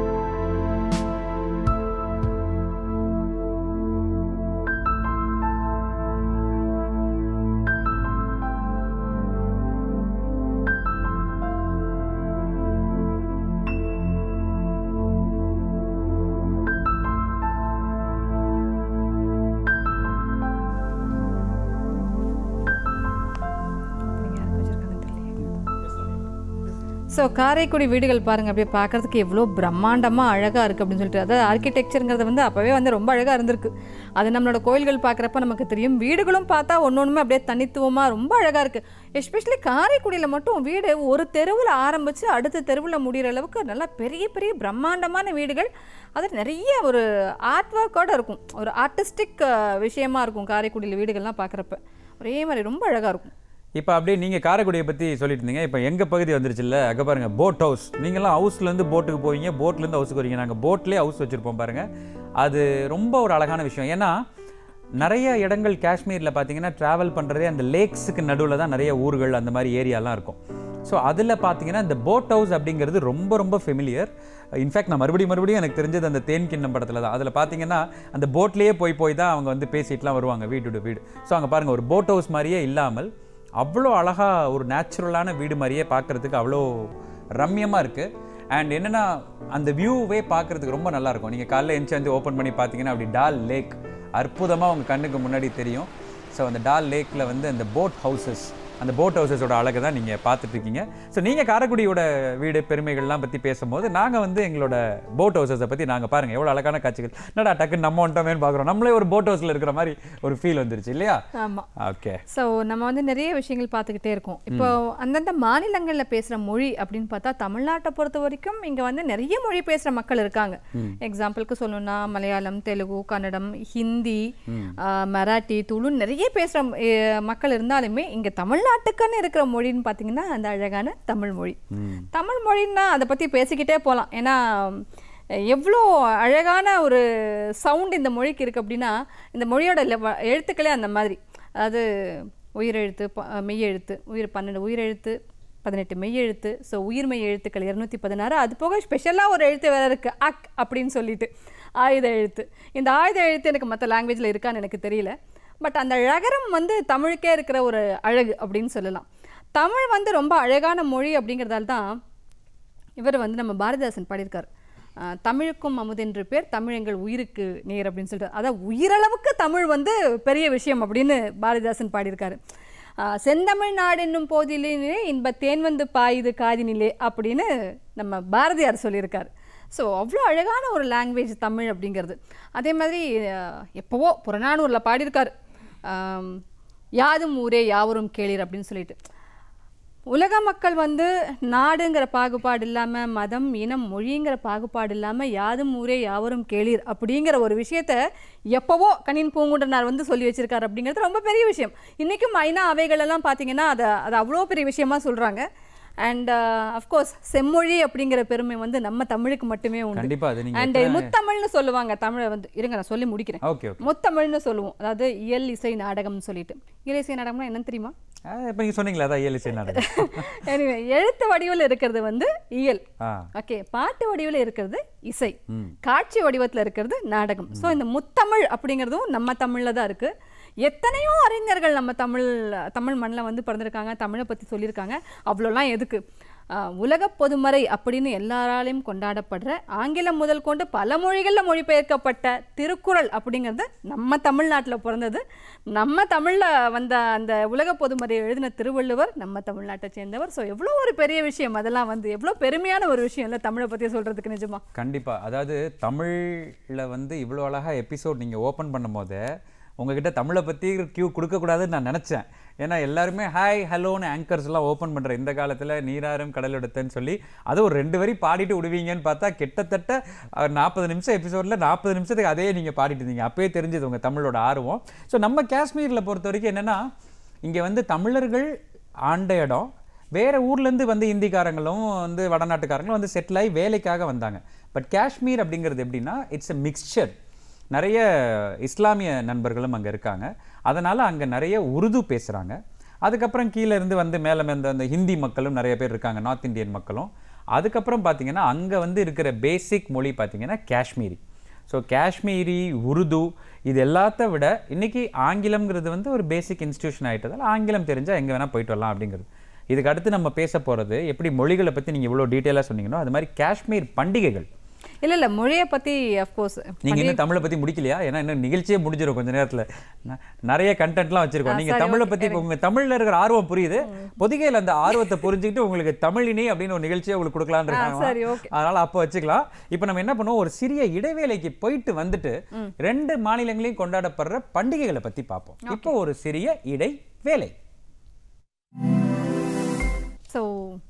ஸோ காரைக்குடி வீடுகள் பாருங்க அப்படியே பார்க்கறதுக்கு எவ்வளோ பிரம்மாண்டமாக அழகாக இருக்குது அப்படின்னு சொல்லிட்டு அதாவது ஆர்கிடெக்சருங்கிறது வந்து அப்போவே வந்து ரொம்ப அழகாக இருந்திருக்கு அது நம்மளோட கோயில்கள் பார்க்குறப்ப நமக்கு தெரியும் வீடுகளும் பார்த்தா ஒன்று ஒன்றுமே அப்படியே தனித்துவமாக ரொம்ப அழகாக இருக்குது எஸ்பெஷலி காரைக்குடியில் மட்டும் வீடு ஒரு தெருவில் ஆரம்பித்து அடுத்த தெருவில் முடிகிற அளவுக்கு நல்லா பெரிய பெரிய பிரம்மாண்டமான வீடுகள் அது நிறைய ஒரு ஆர்ட் ஒர்க்கோடு இருக்கும் ஒரு ஆர்டிஸ்டிக் விஷயமா இருக்கும் காரைக்குடியில் வீடுகள்லாம் பார்க்குறப்ப ஒரே மாதிரி ரொம்ப அழகாக இருக்கும் இப்போ அப்படியே நீங்கள் காரைக்குடியை பற்றி சொல்லிட்டு இருந்தீங்க இப்போ எங்கள் பகுதி வந்துருச்சுல்ல அங்கே பாருங்கள் போட் ஹவுஸ் நீங்களாம் ஹவுஸ்லேருந்து போட்டுக்கு போவீங்க போட்லேருந்து ஹவுஸுக்கு வரீங்க நாங்கள் போட்லேயே ஹவுஸ் வச்சுருப்போம் பாருங்கள் அது ரொம்ப ஒரு அழகான விஷயம் ஏன்னா நிறைய இடங்கள் காஷ்மீரில் பார்த்தீங்கன்னா ட்ராவல் பண்ணுறதே அந்த லேக்ஸுக்கு நடுவில் தான் நிறைய ஊர்கள் அந்த மாதிரி ஏரியாலாம் இருக்கும் ஸோ அதில் பார்த்தீங்கன்னா இந்த போட் ஹவுஸ் அப்படிங்கிறது ரொம்ப ரொம்ப ஃபெமிலியர் இன்ஃபேக்ட் நான் மறுபடியும் மறுபடியும் எனக்கு தெரிஞ்சது அந்த தேன் கிண்ணம் படத்தில் தான் அதில் பார்த்தீங்கன்னா அந்த போட்லேயே போய் போய் தான் அவங்க வந்து பேசிட்டுலாம் வருவாங்க வீடு டு வீடு ஸோ அங்கே பாருங்கள் ஒரு போட் ஹவுஸ் மாதிரியே இல்லாமல் அவ்வளோ அழகாக ஒரு நேச்சுரலான வீடு மாதிரியே பார்க்குறதுக்கு அவ்வளோ ரம்யமாக இருக்குது அண்ட் என்னென்னா அந்த வியூவே பார்க்குறதுக்கு ரொம்ப நல்லா இருக்கும் நீங்கள் காலைல எந்திச்சு வந்து ஓப்பன் பண்ணி பார்த்தீங்கன்னா அப்படி டால் லேக் அற்புதமாக உங்கள் கண்ணுக்கு முன்னாடி தெரியும் ஸோ அந்த டால் லேக்கில் வந்து அந்த போட் ஹவுசஸ் அந்த போட் ஹவுசஸோட அழகை தான் நீங்கள் பார்த்துட்டு இருக்கீங்க ஸோ நீங்கள் காரைக்குடியோட வீடு பெருமைகள்லாம் பற்றி பேசும்போது நாங்கள் வந்து எங்களோட போட் ஹவுசஸை பற்றி நாங்கள் பாருங்கள் எவ்வளோ அழகான காட்சிகள் என்னடா டக்குன்னு நம்ம வந்துட்டோமேன்னு பார்க்குறோம் நம்மளே ஒரு போட் ஹவுஸில் இருக்கிற மாதிரி ஒரு ஃபீல் வந்துருச்சு இல்லையா ஆமா ஓகே ஸோ நம்ம வந்து நிறைய விஷயங்கள் பார்த்துக்கிட்டே இருக்கோம் இப்போ அந்தந்த மாநிலங்களில் பேசுகிற மொழி அப்படின்னு பார்த்தா தமிழ்நாட்டை பொறுத்த வரைக்கும் இங்கே வந்து நிறைய மொழி பேசுகிற மக்கள் இருக்காங்க எக்ஸாம்பிளுக்கு சொல்லணும்னா மலையாளம் தெலுங்கு கன்னடம் ஹிந்தி ஆஹ், மராட்டி துளு நிறைய பேசுகிற மக்கள் இருந்தாலுமே இங்கே தமிழ்நாட்டுக்குன்னு இருக்கிற மொழின்னு பார்த்தீங்கன்னா அந்த அழகான தமிழ் மொழி தமிழ் மொழின்னா அதை பற்றி பேசிக்கிட்டே போகலாம் ஏன்னா எவ்வளோ அழகான ஒரு சவுண்ட் இந்த மொழிக்கு இருக்குது அப்படின்னா இந்த மொழியோட லெவ- எழுத்துக்களே அந்த மாதிரி அதாவது உயிரெழுத்து ப- மெய்யெழுத்து உயிர் பன்னெண்டு உயிரெழுத்து பதினெட்டு மெய்யெழுத்து ஸோ உயிர்மெய் எழுத்துக்கள் இரநூத்தி பதினாறு அது போக ஸ்பெஷலாக ஒரு எழுத்து வேற இருக்குது அக் அப்படின்னு சொல்லிட்டு ஆயுத எழுத்து இந்த ஆயுத எழுத்து எனக்கு மற்ற லாங்குவேஜில் இருக்கான்னு எனக்கு தெரியல பட் அந்த ழகரம் வந்து தமிழுக்கே இருக்கிற ஒரு அழகு அப்படின்னு சொல்லலாம் தமிழ் வந்து ரொம்ப அழகான மொழி அப்படிங்கிறதால தான் இவர் வந்து நம்ம பாரதிதாசன் பாடியிருக்கார் அஹ், தமிழுக்கும் அமுதென்று பேர் தமிழ் எங்கள் உயிருக்கு நேர் அப்படின்னு சொல்லிட்டு அதான் உயிரளவுக்கு தமிழ் வந்து பெரிய விஷயம் அப்படின்னு பாரதிதாசன் பாடியிருக்காரு அஹ், செந்தமிழ் நாடு என்னும் போதிலே இன்ப தேன் வந்து பாயுது காதினிலே அப்படின்னு நம்ம பாரதியார் சொல்லியிருக்காரு ஸோ அவ்வளோ அழகான ஒரு லாங்குவேஜ் தமிழ் அப்படிங்கிறது அதே மாதிரி அஹ், எப்போவோ புறநானூரில் பாடியிருக்காரு ஆம், யாதும் ஊரே யாவரும் கேளீர் அப்படின்னு சொல்லிட்டு உலக மக்கள் வந்து நாடுங்கிற பாகுபாடு இல்லாமல் மதம் இனம் மொழிங்கிற பாகுபாடு இல்லாமல் யாதும் ஊரே யாவரும் கேளீர் அப்படிங்கிற ஒரு விஷயத்த எப்போவோ கணின் பூங்குன்றனார் வந்து சொல்லி வச்சிருக்காரு அப்படிங்கிறது ரொம்ப பெரிய விஷயம் இன்றைக்கும் ஐநா அவைகள் எல்லாம் பார்த்தீங்கன்னா அதை அதை அவ்வளோ பெரிய விஷயமா சொல்கிறாங்க அண்ட் அஃப்கோர்ஸ் செம்மொழி அப்படிங்கிற பெருமை வந்து நம்ம தமிழுக்கு மட்டுமே உண்டு கண்டிப்பா அது நீங்க அண்ட் எத்தனை- முத்தமிழ்னு சொல்லுவாங்க தமிழை வந்து இருங்க நான் சொல்லி முடிக்கிறேன் ஓகே ஓகே முத்தமிழ்னு சொல்லுவோம் அதாவது இயல் இசை நாடகம்னு சொல்லிட்டு இயல் இசை நாடகம்னா என்னன்னு தெரியுமா இப்போ நீங்கள் சொன்னீங்களா அதான் ஏழு நாடகம் anyway எழுத்து வடிவில் இருக்கிறது வந்து இயல் ஆ ஓகே பாட்டு வடிவில் இருக்கிறது இசை காட்சி வடிவத்தில் இருக்கிறது நாடகம் ஸோ இந்த முத்தமிழ் அப்படிங்கிறதும் நம்ம தமிழில் தான் இருக்கு எத்தனையோ அறிஞர்கள் நம்ம தமிழ் தமிழ் மண்ணில் வந்து பிறந்திருக்காங்க தமிழை பற்றி சொல்லியிருக்காங்க அவ்வளோலாம் எதுக்கு ஆஹ், உலகப் பொதுமறை அப்படின்னு எல்லாராலையும் கொண்டாடப்படுற ஆங்கிலம் முதல் கொண்டு பல மொழிகளில் மொழிபெயர்க்கப்பட்ட திருக்குறள் அப்படிங்கிறது நம்ம தமிழ்நாட்டில் பிறந்தது நம்ம தமிழில் வந்த அந்த உலக பொதுமறை எழுதின திருவள்ளுவர் நம்ம தமிழ்நாட்டை சேர்ந்தவர் ஸோ எவ்வளோ ஒரு பெரிய விஷயம் அதெல்லாம் வந்து எவ்வளோ பெருமையான ஒரு விஷயம் இல்லை தமிழை பற்றி சொல்கிறதுக்கு நிஜமா கண்டிப்பா அதாவது தமிழ்ல வந்து இவ்வளோ அழகா எபிசோட் நீங்க ஓப்பன் பண்ணும்போது உங்ககிட்ட தமிழை பத்தி கியூ கொடுக்கக்கூடாதுன்னு நான் நினைச்சேன் ஏன்னா எல்லாருமே ஹாய் ஹலோன்னு ஆங்கர்ஸ் எல்லாம் ஓப்பன் பண்ற இந்த காலத்துல நீராறும் கடலெடுத்தன்னு சொல்லி அது ஒரு ரெண்டு வரி பாடிட்டு விடுவீங்கன்னு பார்த்தா கிட்டத்தட்ட நாற்பது நிமிஷம் எபிசோட்ல நாற்பது நிமிஷத்துக்கு அதே நீங்க பாடிட்டு இருந்தீங்க அப்பயே தெரிஞ்சது உங்க தமிழோட ஆர்வம் ஸோ நம்ம காஷ்மீர்ல பொறுத்த வரைக்கும் என்னன்னா இங்க வந்து தமிழர்கள் ஆண்ட இடம் வேற ஊர்லேருந்து வந்து இந்திக்காரங்களும் வந்து வடநாட்டுக்காரங்களும் வந்து செட்டில் ஆகி வேலைக்காக வந்தாங்க பட் காஷ்மீர் அப்படிங்கிறது எப்படின்னா இட்ஸ் எ மிக்சர் நிறைய இஸ்லாமிய நண்பர்களும் அங்கே இருக்காங்க அதனால் அங்கே நிறைய உருது பேசுகிறாங்க அதுக்கப்புறம் கீழே இருந்து வந்து மேலே மேந்த அந்த ஹிந்தி மக்களும் நிறைய பேர் இருக்காங்க நார்த் இந்தியன் மக்களும் அதுக்கப்புறம் பார்த்தீங்கன்னா அங்கே வந்து இருக்கிற பேசிக் மொழி பார்த்தீங்கன்னா காஷ்மீரி ஸோ காஷ்மீரி உருது இது எல்லாத்த விட இன்னைக்கு ஆங்கிலம்ங்கிறது வந்து ஒரு பேசிக் இன்ஸ்டியூஷன் ஆகிட்டதால் ஆங்கிலம் தெரிஞ்சால் எங்கே வேணால் போயிட்டு வரலாம் அப்படிங்கிறது இதுக்கு அடுத்து நம்ம பேச போகிறது எப்படி மொழிகளை பற்றி நீங்கள் இவ்வளோ டீட்டெயிலாக சொன்னீங்களோ அது மாதிரி காஷ்மீர் பண்டிகைகள் இல்லை இல்லை மொழியை பற்றி அஃப்கோர்ஸ் நீங்க இன்னும் தமிழை பத்தி முடிக்கலையா ஏன்னா இன்னும் நிகழ்ச்சியே முடிஞ்சிடும் கொஞ்ச நேரத்துல ந- நிறைய கண்டென்ட்லாம் வச்சிருக்கோம் நீங்க சரி, தமிழை okay, பத்தி இப்ப உங்க தமிழ்ல இருக்கிற ஆர்வம் புரியுது பொதிகையில் அந்த ஆர்வத்தை புரிஞ்சுக்கிட்டு உங்களுக்கு தமிழினி அப்படின்னு ஒரு நிகழ்ச்சியை உங்களுக்கு கொடுக்கலான்னு ஆ, இருக்காங்க சரி, okay. அதனால அப்போ வச்சுக்கலாம் இப்போ நம்ம என்ன பண்ணுவோம் ஒரு சிறிய இடைவேளைக்கு போயிட்டு வந்துட்டு ரெண்டு மாநிலங்களையும் கொண்டாடப்படுற பண்டிகைகளை பத்தி பார்ப்போம் இப்போ ஒரு சிறிய இடைவேளை ஸோ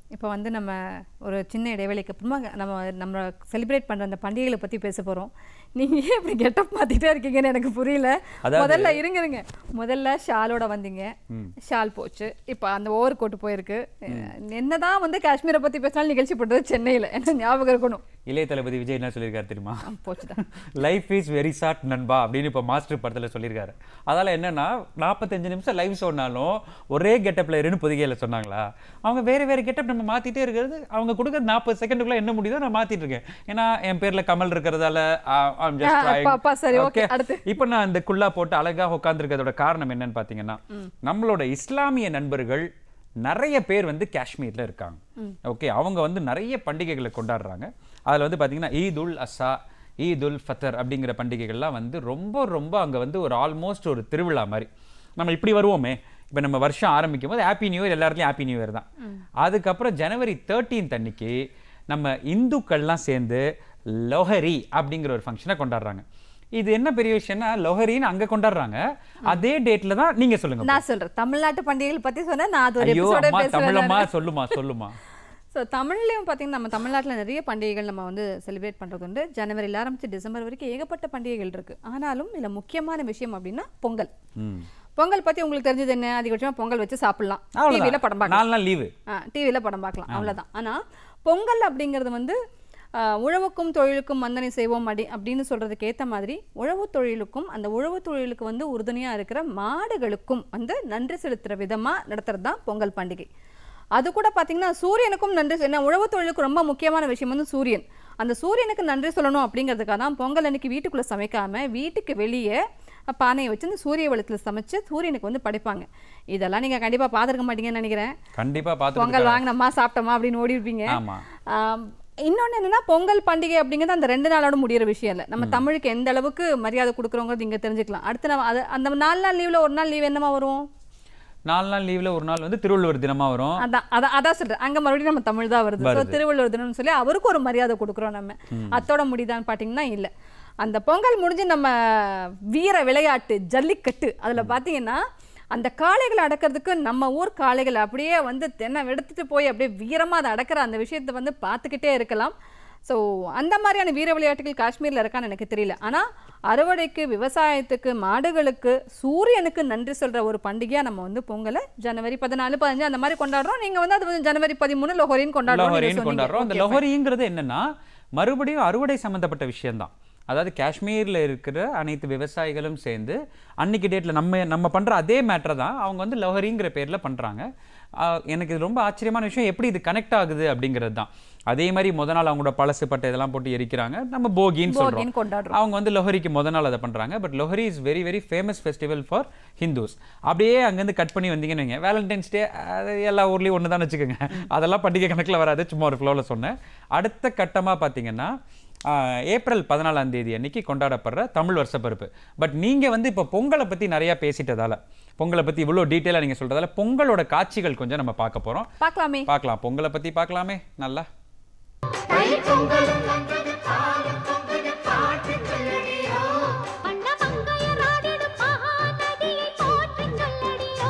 இப்போ வந்து நம்ம ஒரு சின்ன இடைவெளிக்கு அப்புறமா நம்ம நம்ம செலிப்ரேட் பண்ற அந்த பண்டிகைகளை பத்தி பேச போறோம் நீங்க ஏன் இப்படி கெட்டப் மாத்திட்டே இருக்கீங்கன்னு எனக்கு புரியல அதாவது- முதல்ல இருங்க இருங்க முதல்ல ஷாலோட வந்தீங்க ஷால் போச்சு இப்போ அந்த ஓவர் கோட் போயிருக்கு என்னதான் வந்து காஷ்மீரை பத்தி பேசினாலும் நிகழ்ச்சி பண்றது சென்னையில என்ன ஞாபகம் இருக்கணும் இளைய தளபதி விஜய் என்ன சொல்லியிருக்காரு தெரியுமா ஆ, போச்சுடா லைஃப் இஸ் வெரி ஷார்ட் நண்பா அப்படின்னு இப்போ மாஸ்டர் படத்தில் சொல்லியிருக்காரு அதால என்னன்னா நாற்பத்தஞ்சு நிமிஷம் லைவ் சொன்னாலும் ஒரே கெட்டப்ல இருன்னு பொதிகையில் சொன்னாங்களா அவங்க வேற வேற கெட்டப் நம்ம மாத்திட்டே இருக்கிறது அவங்க கொடுக்குற நாற்பது செகண்டுக்குள்ள என்ன முடியுதோ நான் மாத்திட்டு இருக்கேன் ஏன்னா என் பேர்ல கமல் இருக்கிறதால I'm just ஆ, trying. அப்பா, அப்பா, சரி, okay, Okay. அடுத்து. இப்போ நான் இந்த குல்லா போட்டு அழகா உட்காந்துருக்கிறதோட காரணம் என்னன்னு பார்த்தீங்கன்னா நம்மளோட இஸ்லாமிய நண்பர்கள் நிறைய பேர் வந்து காஷ்மீர்ல இருக்காங்க ஓகே அவங்க வந்து நிறைய பண்டிகைகளை கொண்டாடுறாங்க அதுல வந்து பாத்தீங்கன்னா ஈத் உல் அஸா ஈத் உல் ஃபத்தர் அப்படிங்கிற பண்டிகைகள்லாம் வந்து ரொம்ப ரொம்ப அங்க வந்து ஒரு ஆல்மோஸ்ட் ஒரு திருவிழா மாதிரி நம்ம இப்படி வருவோமே இப்போ நம்ம வருஷம் ஆரம்பிக்கும் போது ஹாப்பி நியூ இயர் எல்லாருக்கும் ஹாப்பி நியூ இயர் தான் அதுக்கப்புறம் ஜனவரி தேர்ட்டீன்த் அன்னைக்கு நம்ம இந்துக்கள்லாம் சேர்ந்து லொஹரி அப்படிங்கிற ஒரு ஃபங்க்ஷனை கொண்டாடுறாங்க இது என்ன பெரிய விஷயம்னா லொஹரின்னு அங்க கொண்டாடுறாங்க அதே டேட்ல தான் நீங்க சொல்லுங்க நான் சொல்றேன் தமிழ்நாட்டு பண்டிகைகள் பத்தி சொன்னா நான் அது ஒரு ஐயோ எபிசோட அம்மா பேசுவேன் தமிழம்மா சொல்லுமா சொல்லுமா ஸோ தமிழ்லையும் பார்த்தீங்கன்னா நம்ம தமிழ்நாட்டில் நிறைய பண்டிகைகள் நம்ம வந்து செலிப்ரேட் பண்ணுறது உண்டு ஜனவரியில் ஆரம்பிச்சு டிசம்பர் வரைக்கும் ஏகப்பட்ட பண்டிகைகள் இருக்கு ஆனாலும் இதில் முக்கியமான விஷயம் அப்படின்னா பொங்கல் ம் பொங்கல் பற்றி உங்களுக்கு தெரிஞ்சது என்ன அதிகபட்சமாக பொங்கல் வச்சு சாப்பிடலாம் அவ்வளவுதான். டிவியில் படம் பார்க்கலாம் நாலு நாள் லீவு டிவியில் படம் பார்க்கலாம் அவ்வளவுதான் ஆனா பொங்கல் அப்படிங்கிறது வந்து ஆ, உழவுக்கும் தொழிலுக்கும் வந்தனை செய்வோம் அப்படி அப்படின்னு சொல்றதுக்கு ஏத்த மாதிரி உழவு தொழிலுக்கும் அந்த உழவு தொழிலுக்கு வந்து உறுதுணையா இருக்கிற மாடுகளுக்கும் வந்து நன்றி செலுத்துற விதமா நடத்துறது தான் பொங்கல் பண்டிகை அது கூட பாத்தீங்கன்னா சூரியனுக்கும் நன்றி செ- ஏன்னா உழவு தொழிலுக்கு ரொம்ப முக்கியமான விஷயம் வந்து சூரியன் அந்த சூரியனுக்கு நன்றி சொல்லணும் அப்படிங்கிறதுக்காக தான் பொங்கல் அன்னைக்கு வீட்டுக்குள்ள சமைக்காம வீட்டுக்கு வெளியே பானையை வச்சு அந்த சூரிய வெளிச்சத்துல சமைச்சு சூரியனுக்கு வந்து படைப்பாங்க இதெல்லாம் நீங்க கண்டிப்பா பார்த்திருக்க மாட்டீங்கன்னு நினைக்கிறேன் கண்டிப்பா பார்த்து பொங்கல் வாங்கினோமா சாப்பிட்டோமா அப்படின்னு ஓடி இருப்பீங்க ஆமா ஆம், இன்னொன்னு என்னன்னா பொங்கல் பண்டிகை அப்படிங்கிறது அந்த ரெண்டு நாளோட முடியிற விஷயம் இல்லை நம்ம தமிழுக்கு எந்த அளவுக்கு மரியாதை கொடுக்குறோங்கிறது இங்க தெரிஞ்சுக்கலாம் அடுத்து நம்ம அது அந்த நாலு நாள் லீவ்ல ஒரு நாள் லீவ் என்னமா வரும் நாலு நாள் லீவ்ல ஒரு நாள் வந்து திருவள்ளுவர் தினமா வரும் அதான் அதான் அதான் சொல்றேன் அங்க மறுபடியும் நம்ம தமிழ் தான் வருது ஸோ வருது. திருவள்ளுவர் தினம்னு சொல்லி அவருக்கு ஒரு மரியாதை கொடுக்குறோம் நம்ம அத்தோட முடியுதான்னு பார்த்தீங்கன்னா இல்ல அந்த பொங்கல் முடிஞ்சு நம்ம வீர விளையாட்டு ஜல்லிக்கட்டு அதுல பாத்தீங்கன்னா அந்த காளைகளை அடக்கிறதுக்கு நம்ம ஊர் காளைகளை அப்படியே வந்து தென்னை எடுத்துட்டு போய் அப்படியே வீரமா அதை அடக்கிற அந்த விஷயத்தை வந்து பார்த்துக்கிட்டே இருக்கலாம் ஸோ அந்த மாதிரியான வீர விளையாட்டுகள் காஷ்மீர்ல இருக்கான்னு எனக்கு தெரியல ஆனா அறுவடைக்கு விவசாயத்துக்கு மாடுகளுக்கு சூரியனுக்கு நன்றி சொல்ற ஒரு பண்டிகையா நம்ம வந்து பொங்கலை ஜனவரி பதினாலு பதினஞ்சு அந்த மாதிரி கொண்டாடுறோம் நீங்க வந்து அது வந்து ஜனவரி பதிமூணு லொஹரின்னு கொண்டாடுறோம் நீங்க லொஹரின்னு சொன்னீங்க. கொண்டாடுறோம் அந்த Okay, fine. லொஹரிங்கிறது என்னன்னா மறுபடியும் அறுவடை சம்பந்தப்பட்ட விஷயம்தான் அதாவது காஷ்மீர்ல இருக்கிற அனைத்து விவசாயிகளும் சேர்ந்து அன்னைக்கு டேட்ல நம்ம நம்ம பண்ற அதே மேட்டரை தான் அவங்க வந்து லொஹரிங்கிற பேர்ல பண்றாங்க ஆஹ் எனக்கு இது ரொம்ப ஆச்சரியமான விஷயம் எப்படி இது கனெக்ட் ஆகுது அப்படிங்கிறது தான் அதே மாதிரி முத நாள் அவங்களோட பழசு பட்டை இதெல்லாம் போட்டு எரிக்கிறாங்க நம்ம போகின்னு சொல்றோம் போகின்னு கொண்டாடுறோம். அவங்க வந்து லொஹரிக்கு முத நாள் அதை பண்றாங்க but Lohri is very very famous festival for Hindus அப்படியே அங்கேருந்து கட் பண்ணி வந்தீங்கன்னு வைங்க வேலண்டைன்ஸ் டே அது எல்லா ஊர்லேயும் ஒன்று தான் வச்சுக்கோங்க அதெல்லாம் பண்டிகை கணக்கில் வராது சும்மா ஒரு ஃப்ளோவில் சொன்னேன் அடுத்த கட்டமாக பார்த்தீங்கன்னா ஆஹ், ஏப்ரல் பதினாலாம் தேதி அன்னைக்கு கொண்டாடப்படுற தமிழ் வருஷப்பருப்பு பட் நீங்கள் வந்து இப்போ பொங்கலை பற்றி நிறையா பேசிட்டதால பொங்கலை பற்றி இவ்வளோ டீட்டெயிலாக நீங்கள் சொல்கிறதால பொங்கலோட காட்சிகள் கொஞ்சம் நம்ம பார்க்க போகிறோம் பார்க்கலாமே பார்க்கலாம் பொங்கலை பற்றி பார்க்கலாமே நல்லா வண்ணமங்கையராடிடும் மகாநதியை போற்றிச் சொல்லடியோ.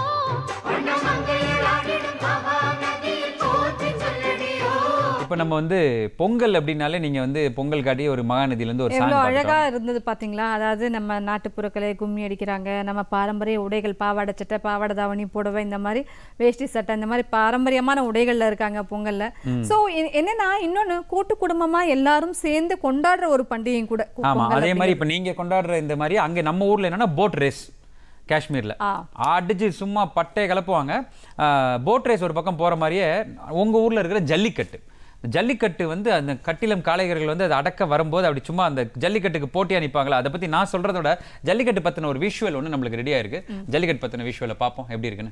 இப்போ நம்ம வந்து பொங்கல் அப்படின்னாலே நீங்கள் வந்து பொங்கல் காட்டி ஒரு மகாநதியிலேருந்து ஒரு எவ்வளோ சாங் அழகா இருந்தது பாத்தீங்களா அதாவது நம்ம நாட்டுப்புறக்கலை கும்மி அடிக்கிறாங்க நம்ம பாரம்பரிய உடைகள் பாவாடை சட்டை பாவாடை தாவணி புடவை இந்த மாதிரி வேஷ்டி சட்டை இந்த மாதிரி பாரம்பரியமான உடைகள்ல இருக்காங்க பொங்கல்ல சோ என்னன்னா இன்னொன்னு கூட்டு குடும்பமா எல்லாரும் சேர்ந்து கொண்டாடுற ஒரு பண்டிகையும் கூட கு- ஆமா பொங்கல் அதே மாதிரி இப்போ நீங்க கொண்டாடுற இந்த மாதிரி அங்க நம்ம ஊர்ல என்னன்னா போட் ரேஸ் காஷ்மீர்ல ஆ. அடிச்சு சும்மா பட்டை கலப்புவாங்க போட் ரேஸ் ஒரு பக்கம் போற மாதிரியே உங்க ஊர்ல இருக்கிற ஜல்லிக்கட்டு ஜல்லிக்கட்டு வந்து அந்த கட்டிலம் காளைகர்கள் வந்து அதை அடக்க வரும்போது அப்படி சும்மா அந்த ஜல்லிக்கட்டுக்கு போட்டியா நிப்பாங்களா அதை பத்தி நான் சொல்றத விட ஜல்லிக்கட்டு பத்தின ஒரு விஷுவல் ஒன்று நம்மளுக்கு ரெடியா இருக்கு ஜல்லிக்கட்டு பத்தின விஷுவலை பார்ப்போம் எப்படி இருக்குன்னு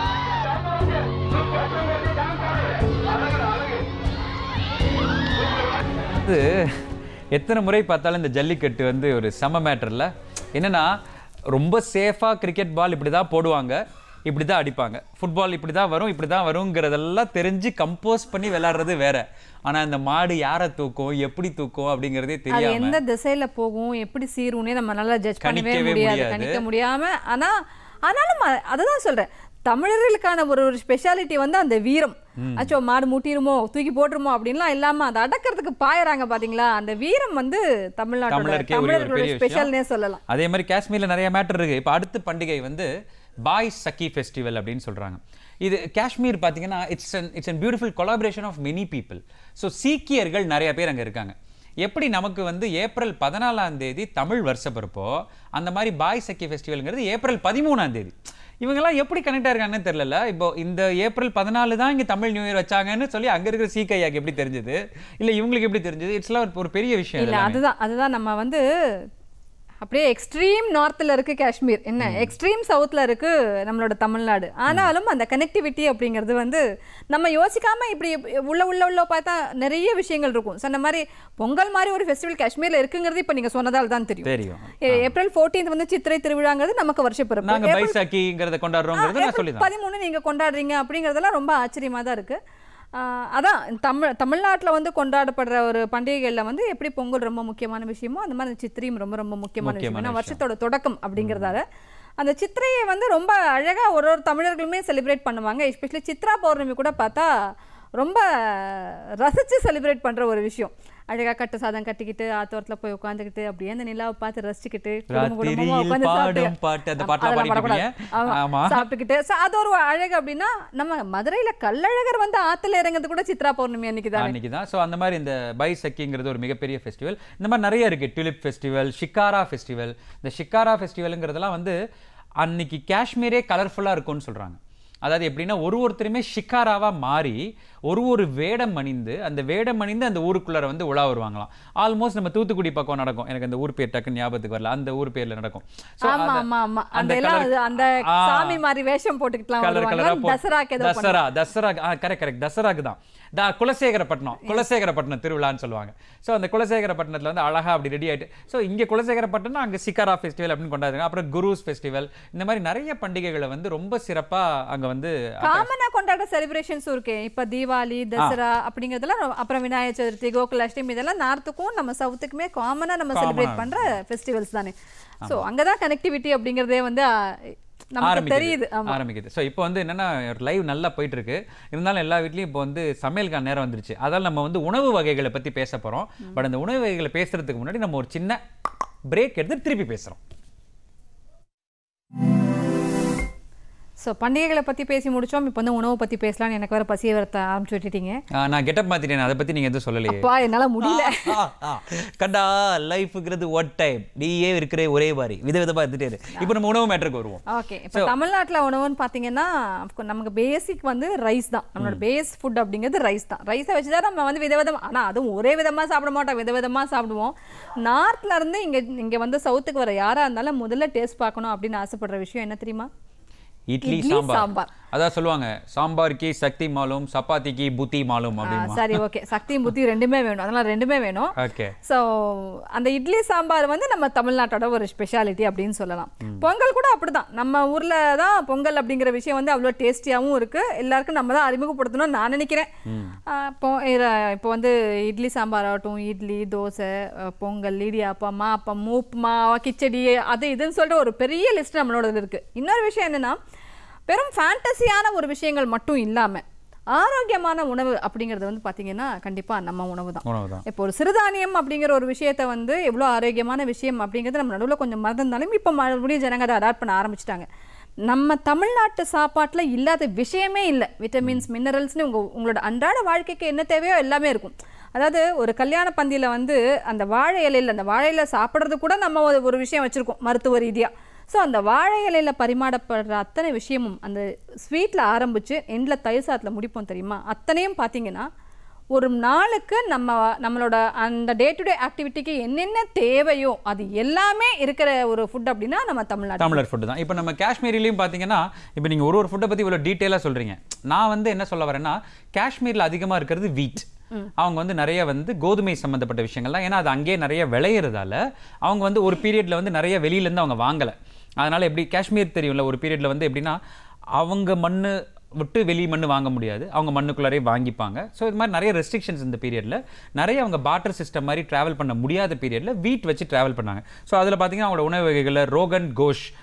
அது எத்தனை முறை பார்த்தாலும் இந்த ஜல்லிக்கட்டு வந்து ஒரு செம மேட்டர்ல என்னன்னா ரொம்ப சேஃபாக கிரிக்கெட் பால் இப்படி தான் போடுவாங்க இப்படி தான் அடிப்பாங்க ஃபுட்பால் இப்படி தான் வரும் இப்படி தான் வருங்கிறதெல்லாம் தெரிஞ்சு கம்போஸ் பண்ணி விளையாடுறது வேற ஆனா இந்த மாடு யாரை தூக்கும் எப்படி தூக்கும் அப்படிங்கிறதே அது தெரியாம எந்த திசையில போகும் எப்படி சீருனே நம்ம நல்லா ஜட்ஜ் பண்ணவே கணிக்கவே முடியாது முடியாது. கணிக்க முடியாம ஆனா ஆனாலும் அ- அதுதான் சொல்றேன் தமிழர்களுக்கான ஒரு ஒரு ஸ்பெஷாலிட்டி வந்து அந்த வீரம் அச்சோ மாடு மூட்டிருமோ தூக்கி போட்டுருமோ அப்படின்லாம் இல்லாம அதை அடக்கிறதுக்கு பாயறாங்க பாத்தீங்களா அந்த வீரம் வந்து தமிழ்நாட்டோட தமிழருக்கே ஒரு ஒரு தமிழர்களோட பெரிய ஸ்பெஷல்னே விஷயம் சொல்லலாம் அதே மாதிரி காஷ்மீர்ல நிறைய மேட்டர் இருக்கு இப்போ அடுத்த பண்டிகை வந்து பாய் சக்கி ஃபெஸ்டிவல் அப்படின்னு சொல்றாங்க இது காஷ்மீர் பார்த்தீங்கன்னா it's an it's an beautiful collaboration of many people so சீக்கியர்கள் நிறைய பேர் அங்கே இருக்காங்க எப்படி நமக்கு வந்து ஏப்ரல் பதினாலாம் தேதி தமிழ் வருஷப்பிறப்போ அந்த மாதிரி பாய் சக்கி ஃபெஸ்டிவல்ங்கிறது ஏப்ரல் பதிமூணாம் தேதி இவங்கெல்லாம் எப்படி கனெக்ட் ஆயிருக்காங்கன்னு தெரியல இப்போ இந்த ஏப்ரல் பதினாலு தான் இங்கே தமிழ் நியூ இயர் வச்சாங்கன்னு சொல்லி அங்கே இருக்கிற சீக்கையாக்கு எப்படி தெரிஞ்சது இல்லை இவங்களுக்கு எப்படி தெரிஞ்சது இட்ஸ்லாம் ஒரு பெரிய விஷயம் இல்ல எல்லாமே. அதுதான் அதுதான் நம்ம வந்து அப்படியே எக்ஸ்ட்ரீம் நார்த்தில் இருக்கு காஷ்மீர் என்ன எக்ஸ்ட்ரீம் சவுத்தில் இருக்கு நம்மளோட தமிழ்நாடு ஆனாலும் அந்த கனெக்டிவிட்டி அப்படிங்கிறது வந்து நம்ம யோசிக்காம இப்படி உள்ள உள்ள உள்ள பார்த்தா நிறைய விஷயங்கள் இருக்கும் சொன்ன மாதிரி பொங்கல் மாதிரி ஒரு ஃபெஸ்டிவல் காஷ்மீர்ல இருக்குங்கிறது இப்போ நீங்க சொன்னதால் தான் தெரியும் தெரியும் ஏ- ஏப்ரல் 14th வந்து சித்திரை திருவிழாங்கிறது நமக்கு வருஷப்பிறப்பு நாங்க ஏப்ரல் பைசாக்கிங்கிறத கொண்டாடுறோங்கிறத நான் சொல்லி பதிமூணு நீங்க கொண்டாடுறீங்க அப்படிங்கறதெல்லாம் ரொம்ப ஆச்சரியமா தான் இருக்கு ஆஹ் அதான் தமிழ் தமிழ்நாட்டுல வந்து கொண்டாடப்படுற ஒரு பண்டிகைகள்ல வந்து எப்படி பொங்கல் ரொம்ப முக்கியமான விஷயமோ அந்த மாதிரி அந்த சித்திரையும் ரொம்ப ரொம்ப முக்கியமான விஷயம் முக்கியமான ஏன்னா விஷயம். வருஷத்தோட தொடக்கம் அப்படிங்கறதால அந்த சித்திரையை வந்து ரொம்ப அழகா ஒரு ஒரு தமிழர்களுமே செலிப்ரேட் பண்ணுவாங்க எஸ்பெஷலி சித்ரா பௌர்ணமி கூட பார்த்தா ரொம்ப ரசிச்சு செலிப்ரேட் பண்ற ஒரு விஷயம் அழகா கட்டு சாதம் கட்டிக்கிட்டு ஆத்தோரத்துல போய் உட்காந்துக்கிட்டு அப்படியே அந்த நிலாவை பார்த்து ரசிச்சுக்கிட்டு குடும்ப குடும்பமா ராத்திரியில் உட்காந்து பாடும் பாட்டு, அந்த பாட்டெல்லாம் அதெல்லாம் பாடிட்டு பாடக்கூடாது. இருப்பீங்க. ஆமா. ஆமா. சாப்பிட்டுக்கிட்டு so அது ஒரு அழகு அப்படின்னா நம்ம மதுரையில கள்ளழகர் வந்து ஆத்துல இறங்குறது கூட சித்ரா பௌர்ணமி அன்னைக்கு தானே அன்னைக்கு தான் ஸோ அந்த மாதிரி இந்த பை சக்கிங்கிறது ஒரு மிகப்பெரிய ஃபெஸ்டிவல் இந்த மாதிரி நிறைய இருக்கு டியூலிப் ஃபெஸ்டிவல் ஷிக்காரா ஃபெஸ்டிவல் இந்த ஷிக்காரா ஃபெஸ்டிவலுங்கிறதெல்லாம் வந்து அன்னைக்கு காஷ்மீரே கலர்ஃபுல்லாக இருக்கும்னு சொல்றாங்க அதாவது எப்படின்னா ஒரு ஒருத்தருமே ஷிக்காராவா மாறி ஒரு ஒரு வேடம் அணிந்து அந்த வேடம் அணிந்து அந்த ஊருக்குள்ளார வந்து உலா வருவாங்களாம் ஆல்மோஸ்ட் நம்ம தூத்துக்குடி பக்கம் நடக்கும் எனக்கு அந்த ஊர் பேர் டக்குன்னு ஞாபகத்துக்கு வரல அந்த ஊர் பேர்ல நடக்கும் So ஆமா அந்த- ஆமா ஆமா அந்த அந்த எல்லாம் colour- அது- அந்த ஆ. சாமி மாதிரி வேஷம் போட்டுக்கிட்டுலாம் கலர் கலரா வருவாங்க தசராக்கு ஏதோ பண்ணுவாங்க. தசரா தசரா ஆ கரெக்ட் கரெக்ட் தசராக்கு தான் தா குலசேகரப்பட்டினம் குலசேகரப்பட்டினம் திருவிழான்னு சொல்லுவாங்க ஸோ அந்த குலசேகரப்பட்டினத்தில் வந்து அழகா அப்படி ரெடி ஆயிட்டு ஸோ இங்கே குலசேகரப்பட்டினம் அங்கே சிக்காரா ஃபெஸ்டிவல் அப்படின்னு கொண்டாடுறாங்க அப்புறம் குருஸ் ஃபெஸ்டிவல் இந்த மாதிரி நிறைய பண்டிகைகளை வந்து ரொம்ப சிறப்பா அங்க வந்து காமனா கொண்டாடுற செலிப்ரேஷன்ஸ் இருக்கு இப்ப தீபாவளி தசரா அப்படிங்கறதெல்லாம் ரொ- அப்புறம் விநாயகர் சதுர்த்தி கோகுலாஷ்டமி இதெல்லாம் நார்த்துக்கும் நம்ம சவுத்துக்குமே காமனா நம்ம Common-ஆ செலிப்ரேட் பண்ற ஃபெஸ்டிவல்ஸ் தானே சோ அங்கதான் கனெக்டிவிட்டி அப்படிங்கறதே வந்து ஆ, நமக்கு தெரியுது ஆரம்பிக்குது ஆமா ஆரம்பிக்குது ஸோ இப்போ வந்து என்னன்னா லைவ் நல்லா போயிட்டு இருக்கு இருந்தாலும் எல்லா வீட்லயும் இப்போ வந்து சமையலுக்கான நேரம் வந்துருச்சு அதால் நம்ம வந்து உணவு வகைகளை பத்தி பேச போறோம் பட் அந்த உணவு வகைகளை பேசுறதுக்கு முன்னாடி நம்ம ஒரு சின்ன பிரேக் எடுத்து திருப்பி பேசுறோம் ஸோ பண்டிகைகளை பத்தி பேசி முடிச்சோம் இப்போ வந்து உணவு பத்தி பேசலாம்னு எனக்கு வேற பசியை வரத்த ஆரம்பிச்சு விட்டுட்டீங்க ஆ, நான் கெட்டப் மாத்திட்டேன் அதை பத்தி நீங்க எதுவும் சொல்லலையே அப்பா என்னால முடியல கண்டா லைஃப்ங்கிறது ஒன் டைம் நீயே இருக்கிற ஒரே மாதிரி விதவிதமா இருந்துட்டே இரு இப்போ நம்ம உணவு மேட்டருக்கு வருவோம் ஓகே இப்போ தமிழ்நாட்டுல உணவுன்னு பார்த்தீங்கன்னா அப்ப நமக்கு பேசிக் வந்து ரைஸ் தான் நம்மளோட பேஸ் ஃபுட் அப்படிங்கிறது ரைஸ் தான் ரைஸை வச்சு தான் நம்ம வந்து விதவிதமா ஆனா அதுவும் ஒரே விதமா சாப்பிட மாட்டோம் விதவிதமா சாப்பிடுவோம் நார்த்ல இருந்து இங்க இங்க வந்து சவுத்துக்கு வர யாரா இருந்தாலும் முதல்ல டேஸ்ட் பார்க்கணும் அப்படின்னு ஆசைப்படுற விஷயம் என்ன தெரியுமா இட்லி இட்லி, சாம்பார் சாம்பார். அதான் சொல்லுவாங்க சாம்பார்க்கு சக்தி மாலும் சப்பாத்திக்கு புத்தி மாலும் ஆ, அப்படின்னு சரி ஓகே சக்தியும் புத்தி ரெண்டுமே வேணும் அதெல்லாம் ரெண்டுமே வேணும் ஓகே ஸோ அந்த இட்லி சாம்பார் வந்து நம்ம தமிழ்நாட்டோட ஒரு ஸ்பெஷாலிட்டி அப்படின்னு சொல்லலாம் பொங்கல் கூட அப்படிதான் நம்ம ஊர்ல தான் பொங்கல் அப்படிங்கிற விஷயம் வந்து அவ்வளோ டேஸ்டியாகவும் இருக்கு எல்லாருக்கும் நம்ம தான் அறிமுகப்படுத்தணும்னு நான் நினைக்கிறேன் ஆ, இப்போ இத- இப்போ வந்து இட்லி சாம்பார் ஆகட்டும் இட்லி தோசை அ, பொங்கல் இடியாப்பம் மாப்பம் உப்புமா கிச்சடி அது இதுன்னு சொல்லிட்டு ஒரு பெரிய லிஸ்ட் நம்மளோட இருக்கு இன்னொரு விஷயம் என்னன்னா வெறும் ஃபேண்டசியான ஒரு விஷயங்கள் மட்டும் இல்லாம ஆரோக்கியமான உணவு அப்படிங்கிறது வந்து பாத்தீங்கன்னா கண்டிப்பா நம்ம உணவு தான் உணவு தான் இப்போ ஒரு சிறுதானியம் அப்படிங்கிற ஒரு விஷயத்தை வந்து எவ்வளோ ஆரோக்கியமான விஷயம் அப்படிங்கிறது நம்ம நடுவில் கொஞ்சம் மறந்திருந்தாலும் இப்போ மறுபடியும் ஜனங்க அதை அடாப்ட் பண்ண ஆரம்பிச்சிட்டாங்க நம்ம தமிழ்நாட்டு சாப்பாட்டில் இல்லாத விஷயமே இல்லை விட்டமின்ஸ் மினரல்ஸ்னு உங்க உங்களோட அன்றாட வாழ்க்கைக்கு என்ன தேவையோ எல்லாமே இருக்கும் அதாவது ஒரு கல்யாண பந்தியில வந்து அந்த வாழை இலையில் அந்த வாழை இலை சாப்பிட்றது கூட நம்ம ஒரு- ஒரு விஷயம் வச்சுருக்கோம் மருத்துவ ரீதியாக ஸோ அந்த வாழை இலையில் பரிமாறப்படுற அத்தனை விஷயமும் அந்த ஸ்வீட்டில் ஆரம்பித்து எண்டில் தயிர் சாதத்தில் முடிப்போம் தெரியுமா அத்தனையும் பார்த்தீங்கன்னா ஒரு நாளுக்கு நம்ம நம்மளோட அந்த டே டு டே ஆக்டிவிட்டிக்கு என்னென்ன தேவையோ அது எல்லாமே இருக்கிற ஒரு ஃபுட் அப்படின்னா நம்ம தமிழ்நாடு தமிழர் ஃபுட்டு தான் இப்போ நம்ம காஷ்மீரிலையும் பார்த்தீங்கன்னா இப்போ நீங்கள் ஒரு ஒரு ஃபுட்டை பற்றி இவ்வளோ டீட்டெயிலாக சொல்கிறீங்க நான் வந்து என்ன சொல்ல வரேன்னா காஷ்மீரில் அதிகமாக இருக்கிறது வீட் அவங்க வந்து நிறைய வந்து கோதுமை சம்மந்தப்பட்ட விஷயங்கள்லாம் ஏன்னா அது அங்கேயே நிறைய விளையிறதால அவங்க வந்து ஒரு பீரியட்ல வந்து நிறைய வெளியிலேருந்து அவங்க வாங்கலை அதனால எப்படி காஷ்மீர் தெரியும்ல ஒரு பீரியட்ல வந்து எப்படின்னா அவங்க மண்ணு விட்டு வெளி மண் வாங்க முடியாது அவங்க மண்ணுக்குள்ளாரே வாங்கிப்பாங்க ஸோ இது மாதிரி நிறைய ரெஸ்ட்ரிக்ஷன்ஸ் இந்த பீரியடில் நிறைய அவங்க பாட்டர் சிஸ்டம் மாதிரி ட்ராவல் பண்ண முடியாத பீரியடில் வீட் வச்சு ட்ராவல் பண்ணாங்க ஸோ அதில் பார்த்தீங்கன்னா அவங்களோட உணவு வகைகளில் ரோகன் கோஷ்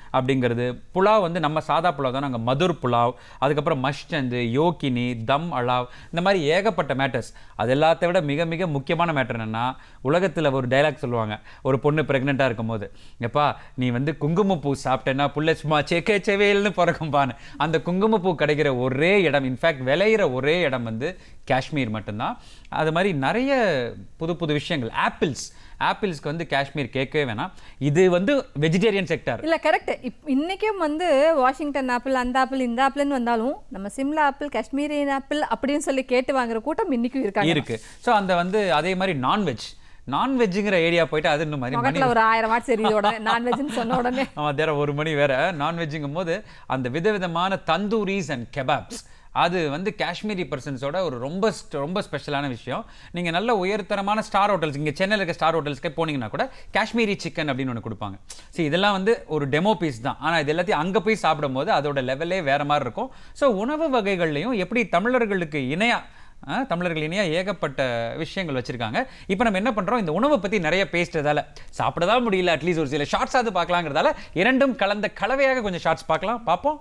அப்படிங்கிறது புலாவ் வந்து நம்ம சாதா புலாவ் தான் நாங்கள் மதுர் புலாவ் அதுக்கப்புறம் மஷ்சந்து யோகினி தம் அலாவ் இந்த மாதிரி ஏகப்பட்ட மேட்டர்ஸ் அது எல்லாத்த விட மிக மிக முக்கியமான மேட்டர் என்னன்னா உலகத்தில் ஒரு டைலாக் சொல்லுவாங்க ஒரு பொண்ணு ப்ரெக்னெண்ட்டாக இருக்கும் போது எப்பா நீ வந்து குங்குமப்பூ சாப்பிட்டேன்னா புள்ள சும்மா செக்கே செவேல்னு பிறக்கும்பான்னு அந்த குங்குமப்பூ கிடைக்கிற ஒரே இடம் இன்ஃபேக்ட் விளையிற ஒரே இடம் வந்து காஷ்மீர் மட்டும்தான் அது மாதிரி நிறைய புது புது விஷயங்கள் ஆப்பிள்ஸ் ஆப்பிள்ஸ்க்கு வந்து காஷ்மீர் கேட்கவே வேணாம் இது வந்து வெஜிடேரியன் செக்டார் இல்ல கரெக்ட் இப் இன்னைக்கும் வந்து வாஷிங்டன் ஆப்பிள் அந்த ஆப்பிள் இந்த ஆப்பிள்னு வந்தாலும் நம்ம சிம்லா ஆப்பிள் காஷ்மீரியன் ஆப்பிள் அப்படின்னு சொல்லி கேட்டு வாங்குற கூட்டம் இன்னைக்கும் இருக்காங்க இருக்கு ஸோ அந்த வந்து அதே மாதிரி நான்வெஜ் நான்வெஜ்ஜுங்கிற ஏரியா போயிட்டு அது இன்னும் மாதிரி மணி முகத்துல ஒரு ஆயிரம் வாட்ஸ் எரியுது உடனே நான்வெஜ்னு சொன்ன உடனே ஆமாம் தேர ஒரு மணி வேற நான்வெஜ்ஜுங்கும் போது அந்த விதவிதமான தந்தூரிஸ் அண்ட் கெபாப்ஸ் அது வந்து காஷ்மீரி பர்சன்ஸோட ஒரு ரொம்ப st- ரொம்ப ஸ்பெஷலான விஷயம் நீங்கள் நல்ல உயர்தரமான ஸ்டார் ஹோட்டல்ஸ் இங்கே சென்னையில் இருக்க ஸ்டார் ஹோட்டல்ஸ்க்கே போனீங்கன்னா கூட காஷ்மீரி சிக்கன் அப்படின்னு ஒன்று கொடுப்பாங்க சரி இதெல்லாம் வந்து ஒரு டெமோ பீஸ் தான் ஆனால் இது எல்லாத்தையும் அங்கே போய் சாப்பிடும்போது அதோட லெவலே வேற மாதிரி இருக்கும் ஸோ உணவு வகைகள்லையும் எப்படி தமிழர்களுக்கு இணையா ஆ, தமிழர்கள் இனியா ஏகப்பட்ட விஷயங்கள் வச்சிருக்காங்க இப்போ நம்ம என்ன பண்றோம் இந்த உணவை பத்தி நிறைய பேசுறதால சாப்பிடதான் முடியல அட்லீஸ்ட் ஒரு சில ஷார்ட்ஸ் அது பார்க்கலாங்கிறதால இரண்டும் கலந்த கலவையாக கொஞ்சம் ஷார்ட்ஸ் பார்க்கலாம் பார்ப்போம்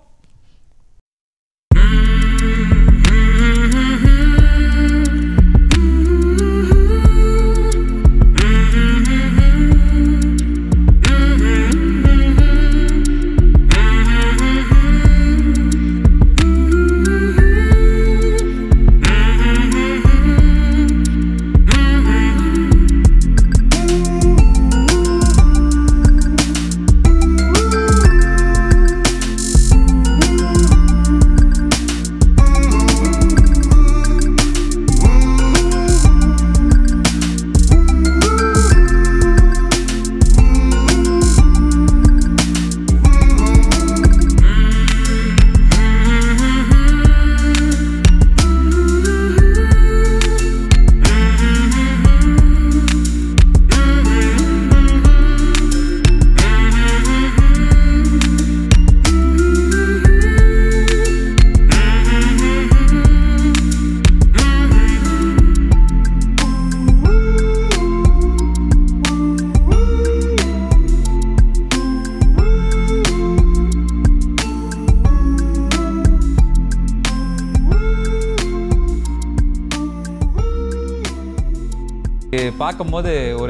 இது பார்க்கும்போது ஒரு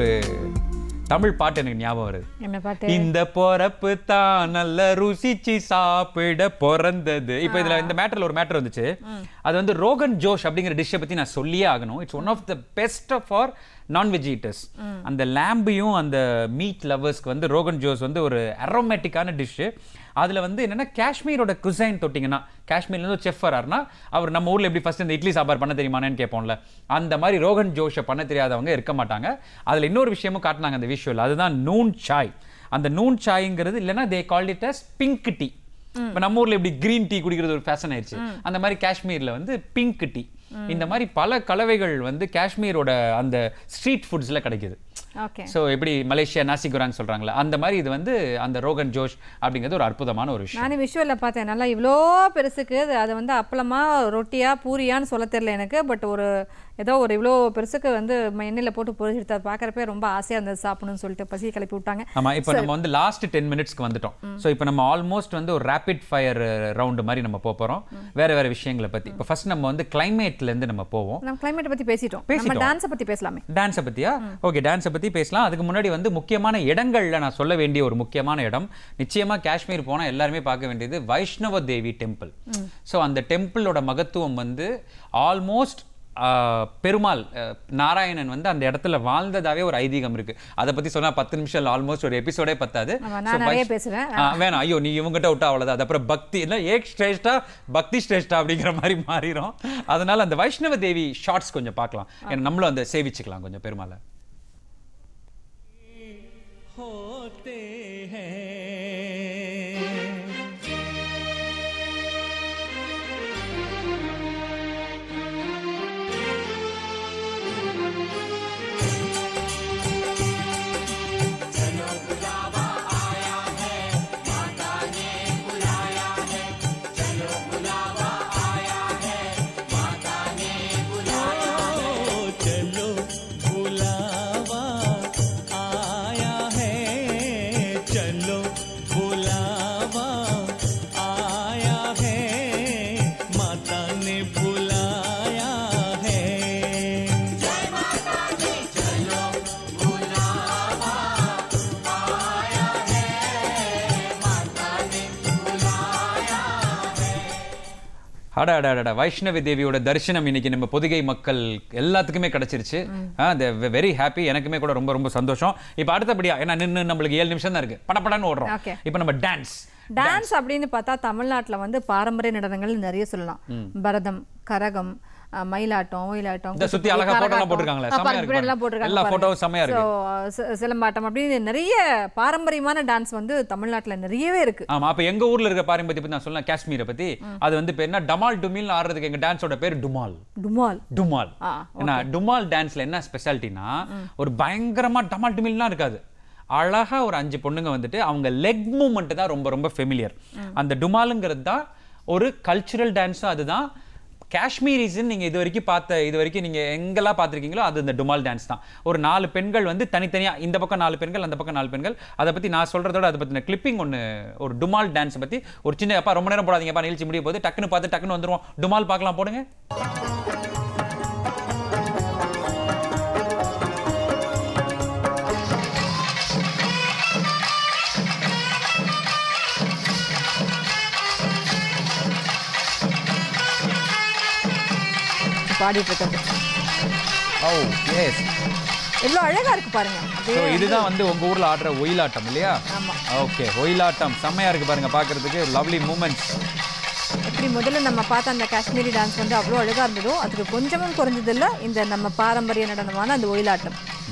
தமிழ் பாட்டு எனக்கு ஞாபகம் வருது என்ன பாட்டு இந்த பொறப்பு தான் நல்ல ருசிச்சு சாப்பிட பிறந்தது இப்போ இதுல இந்த மேட்டர்ல ஒரு மேட்டர் வந்துச்சு அது வந்து ரோகன் ஜோஷ் அப்படிங்கிற டிஷ்ஷை பத்தி நான் சொல்லியே ஆகணும் it's one of the best for nonveg eaters அந்த லேம்பையும் அந்த மீட் லவர்ஸ்க்கு வந்து ரோகன் ஜோஷ் வந்து ஒரு அரோமேட்டிக்கான டிஷ்ஷு அதுல வந்து என்னன்னா காஷ்மீரோட குசைன் தொட்டிங்கன்னா காஷ்மீர்ல இருந்து செஃப் வராருன்னா அவர் நம்ம ஊர்ல எப்படி ஃபர்ஸ்ட் இந்த இட்லி சாம்பார் பண்ண தெரியுமானேன்னு கேட்போம்ல அந்த மாதிரி ரோகன் ஜோஷை பண்ண தெரியாதவங்க இருக்க மாட்டாங்க அதுல இன்னொரு விஷயமும் காட்டினாங்க அந்த விஷுவல் அதுதான் நூன் சாய் அந்த நூன் சாய்ங்கிறது இல்லைன்னா they called it as pink tea இப்போ நம்ம ஊர்ல இப்படி கிரீன் டீ குடிக்கிறது ஒரு ஃபேஷன் ஆயிடுச்சு அந்த மாதிரி காஷ்மீர்ல வந்து பிங்க் டீ இந்த மாதிரி பல கலவைகள் வந்து காஷ்மீரோட அந்த ஸ்ட்ரீட் ஃபுட்ஸ்ல கிடைக்குது ஓகே ஸோ எப்படி மலேசியா நாசி குராங் சொல்றாங்களா அந்த மாதிரி இது வந்து அந்த ரோகன் ஜோஷ் அப்படிங்கிறது ஒரு அற்புதமான ஒரு விஷயம் நானும் விஷுவல்ல பார்த்தேன் நல்லா இவ்வளோ பெருசுக்கு அது- அது வந்து அப்பளமா ரொட்டியா பூரியான்னு சொல்ல தெரியல எனக்கு பட் ஒரு ஏதோ ஒரு இவ்வளோ பெருசுக்கு வந்து ம- எண்ணெயில போட்டு பொரிச்சிட்டு அதை பார்க்கறப்ப ரொம்ப ஆசையா இருந்தது சாப்பிடணும்னு சொல்லிட்டு பசி கிளப்பி விட்டாங்க ஆமா இப்போ நம்ம வந்து லாஸ்ட் டென் மினிட்ஸ்க்கு வந்துட்டோம் ஸோ இப்போ நம்ம ஆல்மோஸ்ட் வந்து ஒரு ரேபிட் ஃபயர் ரவுண்டு மாதிரி நம்ம போக போறோம் வேற வேற விஷயங்களை பத்தி இப்போ ஃபர்ஸ்ட் நம்ம வந்து கிளைமேட்ல இருந்து நம்ம போவோம் நம்ம கிளைமேட் பத்தி பேசிட்டோம் நம்ம பேசிட்டோம். டான்ஸை பத்தி பேசலாமே டான்ஸை பத்தியா ஓகே டான்ஸை பத்தி பேசலாம் அதுக்கு முன்னாடி வந்து முக்கியமான இடங்கள்ல நான் சொல்ல வேண்டிய ஒரு முக்கியமான இடம் நிச்சயமா காஷ்மீர் போனா எல்லாருமே பார்க்க வேண்டியது வைஷ்ணவ தேவி டெம்பிள் ஸோ அந்த டெம்பிளோட மகத்துவம் வந்து ஆல்மோஸ்ட் பெருமாள் அஹ், நாராயணன் வந்து அந்த இடத்துல வாழ்ந்ததாவே ஒரு ஐதீகம் இருக்கு அதை பத்தி சொன்னா பத்து நிமிஷம் ஆல்மோஸ்ட் ஒரு எபிசோடே பத்தாது ஆமா, So, நான் நிறைய வைஷ்- பேசுவேன். ஆ, வேணாம் ஐயோ நீ இவங்ககிட்ட விட்டா அவ்வளவுதான் அது அப்புறம் பக்தி இல்லை ஏக் ஸ்ரேஷ்டா பக்தி ஸ்ரேஷ்டா அப்படிங்கிற மாதிரி மாறிடும் அதனால அந்த வைஷ்ணவ தேவி ஷார்ட்ஸ் கொஞ்சம் பார்க்கலாம் ஏன்னா நம்மளும் அந்த சேவிச்சுக்கலாம் கொஞ்சம் பெருமாளை होते हैं ओ, चलो बुलावा आया है चलो அட அட அட, அட வைஷ்ணவி தேவியோட தரிசனம் இன்னைக்கு நம்ம பொதிகை மக்கள் எல்லாத்துக்குமே கிடைச்சிருச்சு வெரி ஹாப்பி எனக்குமே கூட ரொம்ப ரொம்ப சந்தோஷம் இப்போ அடுத்தபடியா ஏன்னா நின்று நம்மளுக்கு ஏழு நிமிஷம் தான் இருக்கு படப்படன்னு ஓடுறோம் Okay. இப்போ நம்ம டான்ஸ் டான்ஸ் அப்படின்னு பார்த்தா தமிழ்நாட்டுல வந்து பாரம்பரிய நடனங்கள் நிறைய சொல்லலாம் பரதம் கரகம் அஹ், மயிலாட்டம் ஒயிலாட்டம் இந்த சுத்தி அழகா photo எல்லாம் போட்டிருக்காங்களே, செமையா இருக்கு எல்லாம் பாருங்க. போட்டிருக்காங்க எல்லா பாருங்க. photoவும் செமையா இருக்கு. So, சி- சிலம்பாட்டம் அப்படின்னு நிறைய பாரம்பரியமான டான்ஸ் வந்து தமிழ்நாட்டுல நிறையவே இருக்கு ஆமா அப்ப எங்க ஊர்ல இருக்க பாரம்பரியத்தை பத்தி நான் சொல்லலாம் காஷ்மீரை பத்தி அது வந்து பேர் என்ன டமால் டுமில் ஆடுறதுக்கு எங்க டான்ஸோட பேர் டுமால் டுமால் டுமால் ஆ, ஏன்னா டுமால் டான்ஸ்ல என்ன ஸ்பெஷாலிட்டினா ஒரு பயங்கரமா டமால் டுமில்லாம் இருக்காது அழகா ஒரு அஞ்சு பொண்ணுங்க வந்துட்டு அவங்க லெக் மூமெண்ட் தான் ரொம்ப ரொம்ப ஃபெமிலியர் அந்த டுமாலுங்கிறது தான் ஒரு கல்ச்சுரல் டான்ஸும் அதுதான் காஷ்மீரிஸ்ன்னு நீங்க இது வரைக்கும் பார்த்த இது வரைக்கும் நீங்க எங்கெல்லாம் பார்த்திருக்கீங்களோ அது இந்த டுமால் டான்ஸ் தான் ஒரு நாலு பெண்கள் வந்து தனித்தனியா இந்த பக்கம் நாலு பெண்கள் அந்த பக்கம் நாலு பெண்கள் அதை பத்தி நான் சொல்றதோட அதை பத்தின கிளிப்பிங் ஒன்னு ஒரு டுமால் டான்ஸ் பத்தி ஒரு சின்ன அப்பா ரொம்ப நேரம் போடாதீங்கப்பா நிகழ்ச்சி முடிய போது டக்குன்னு பார்த்து டக்குன்னு வந்துருவோம் டுமால் பார்க்கலாம் போடுங்க பாடிட்டு இருக்கிறது ஓ எஸ் எவ்வளவு அழகா இருக்கு பாருங்க ஸோ அப்படியே இதுதான் வந்து உங்க ஊர்ல ஆடுற ஒயிலாட்டம் இல்லையா ஆமா. ஓகே ஒயிலாட்டம் செம்மையா இருக்கு பாருங்க பார்க்கிறதுக்கு லவ்லி மூமெண்ட்ஸ் எப்படி முதல்ல நம்ம பார்த்த அந்த காஷ்மீரி டான்ஸ் வந்து அவ்வளோ அழகா இருந்ததோ அதுக்கு கொஞ்சமும் குறைஞ்சதில்ல இந்த நம்ம பாரம்பரிய நடனமான அந்த ஒயிலாட்டம்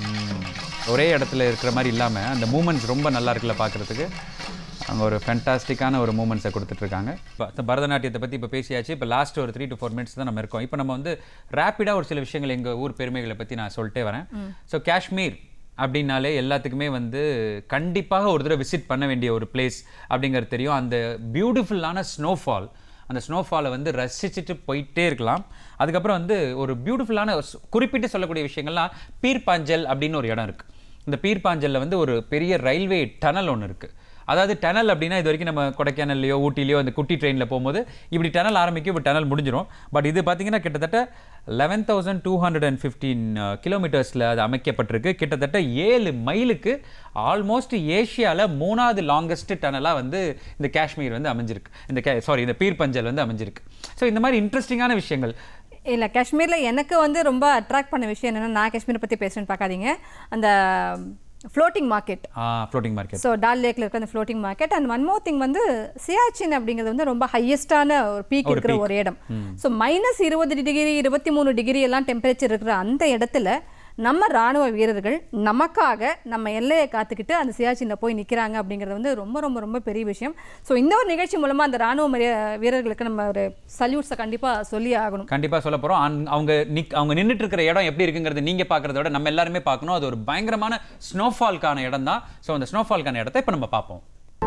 ஒரே இடத்துல இருக்கிற மாதிரி இல்லாம அந்த மூமெண்ட்ஸ் ரொம்ப நல்லா இருக்குல்ல பார்க்கிறதுக்கு அங்க ஒரு ஃபென்டாஸ்டிக்கான ஒரு மூமெண்ட்ஸை கொடுத்துட்ருக்காங்க இப்போ பரதநாட்டியத்தை பற்றி இப்போ பேசியாச்சு இப்போ லாஸ்ட் ஒரு த்ரீ டு ஃபோர் மினிட்ஸ் தான் நம்ம இருக்கோம் இப்போ நம்ம வந்து ரேப்பிடாக ஒரு சில விஷயங்கள் எங்கள் ஊர் பெருமைகளை பற்றி நான் சொல்லிட்டே வரேன் ஸோ காஷ்மீர் அப்படின்னாலே எல்லாத்துக்குமே வந்து கண்டிப்பாக ஒரு தடவை விசிட் பண்ண வேண்டிய ஒரு பிளேஸ் அப்படிங்கிறது தெரியும் அந்த பியூட்டிஃபுல்லான ஸ்னோஃபால் அந்த ஸ்னோஃபாலை வந்து ரசிச்சுட்டு போயிட்டே இருக்கலாம் அதுக்கப்புறம் வந்து ஒரு பியூட்டிஃபுல்லான குறிப்பிட்டு சொல்லக்கூடிய விஷயங்கள்லாம் பீர்பாஞ்சல் அப்படின்னு ஒரு இடம் இருக்குது இந்த பீர்பாஞ்சல்ல வந்து ஒரு பெரிய ரயில்வே டனல் ஒன்று இருக்குது அதாவது டனல் அப்படின்னா இது வரைக்கும் நம்ம கொடைக்கானல்லையோ ஊட்டிலையோ அந்த குட்டி ட்ரெயினில் போகும்போது இப்படி டனல் ஆரம்பிக்கும் இப்படி டனல் முடிஞ்சிரும் பட் இது பார்த்தீங்கன்னா கிட்டத்தட்ட eleven thousand two hundred and fifteen கிலோமீட்டர்ஸில் அது அமைக்கப்பட்டிருக்கு கிட்டத்தட்ட ஏழு மைலுக்கு ஆல்மோஸ்ட் ஏஷியாவில் மூணாவது லாங்கஸ்ட் டனலாக வந்து இந்த காஷ்மீர் வந்து அமைஞ்சிருக்கு இந்த கே சாரி இந்த பீர்பஞ்சல் வந்து அமைஞ்சிருக்கு ஸோ இந்த மாதிரி இன்ட்ரெஸ்டிங்கான விஷயங்கள் இல்ல காஷ்மீர்ல எனக்கு வந்து ரொம்ப அட்ராக்ட் பண்ண விஷயம் என்னன்னா நான் காஷ்மீரை பத்தி பேசுறேன்னு பார்க்காதீங்க அந்த floating market floating market so Dal லேக்ல இருக்க அந்த floating market and one more thing வந்து சியாச்சின் அப்படிங்கிறது வந்து ரொம்ப ஹையஸ்டான ஒரு பீக் ஒரு இருக்கிற peak. ஒரு இடம் ஸோ மைனஸ் இருபது டிகிரி இருபத்தி மூணு டிகிரி எல்லாம் டெம்பரேச்சர் இருக்கிற அந்த இடத்துல நம்ம ராணுவ வீரர்கள் நமக்காக நம்ம எல்லையை காத்துக்கிட்டு அந்த சியாச்சினில் போய் நிற்கிறாங்க அப்படிங்கிறது வந்து ரொம்ப ரொம்ப ரொம்ப பெரிய விஷயம் ஸோ இந்த ஒரு நிகழ்ச்சி மூலமா அந்த ராணுவ மரியா- வீரர்களுக்கு நம்ம ஒரு சல்யூட்ஸை கண்டிப்பா சொல்லி ஆகணும் கண்டிப்பா சொல்ல போறோம் அன்- அவங்க நிக் அவங்க நின்னுட்டு இருக்கிற இடம் எப்படி இருக்குங்கிறது நீங்க பார்க்கறத விட நம்ம எல்லாருமே பார்க்கணும் அது ஒரு பயங்கரமான ஸ்னோஃபால்கான இடம் தான் ஸோ அந்த ஸ்னோஃபால்கான இடத்தை இப்போ நம்ம பார்ப்போம்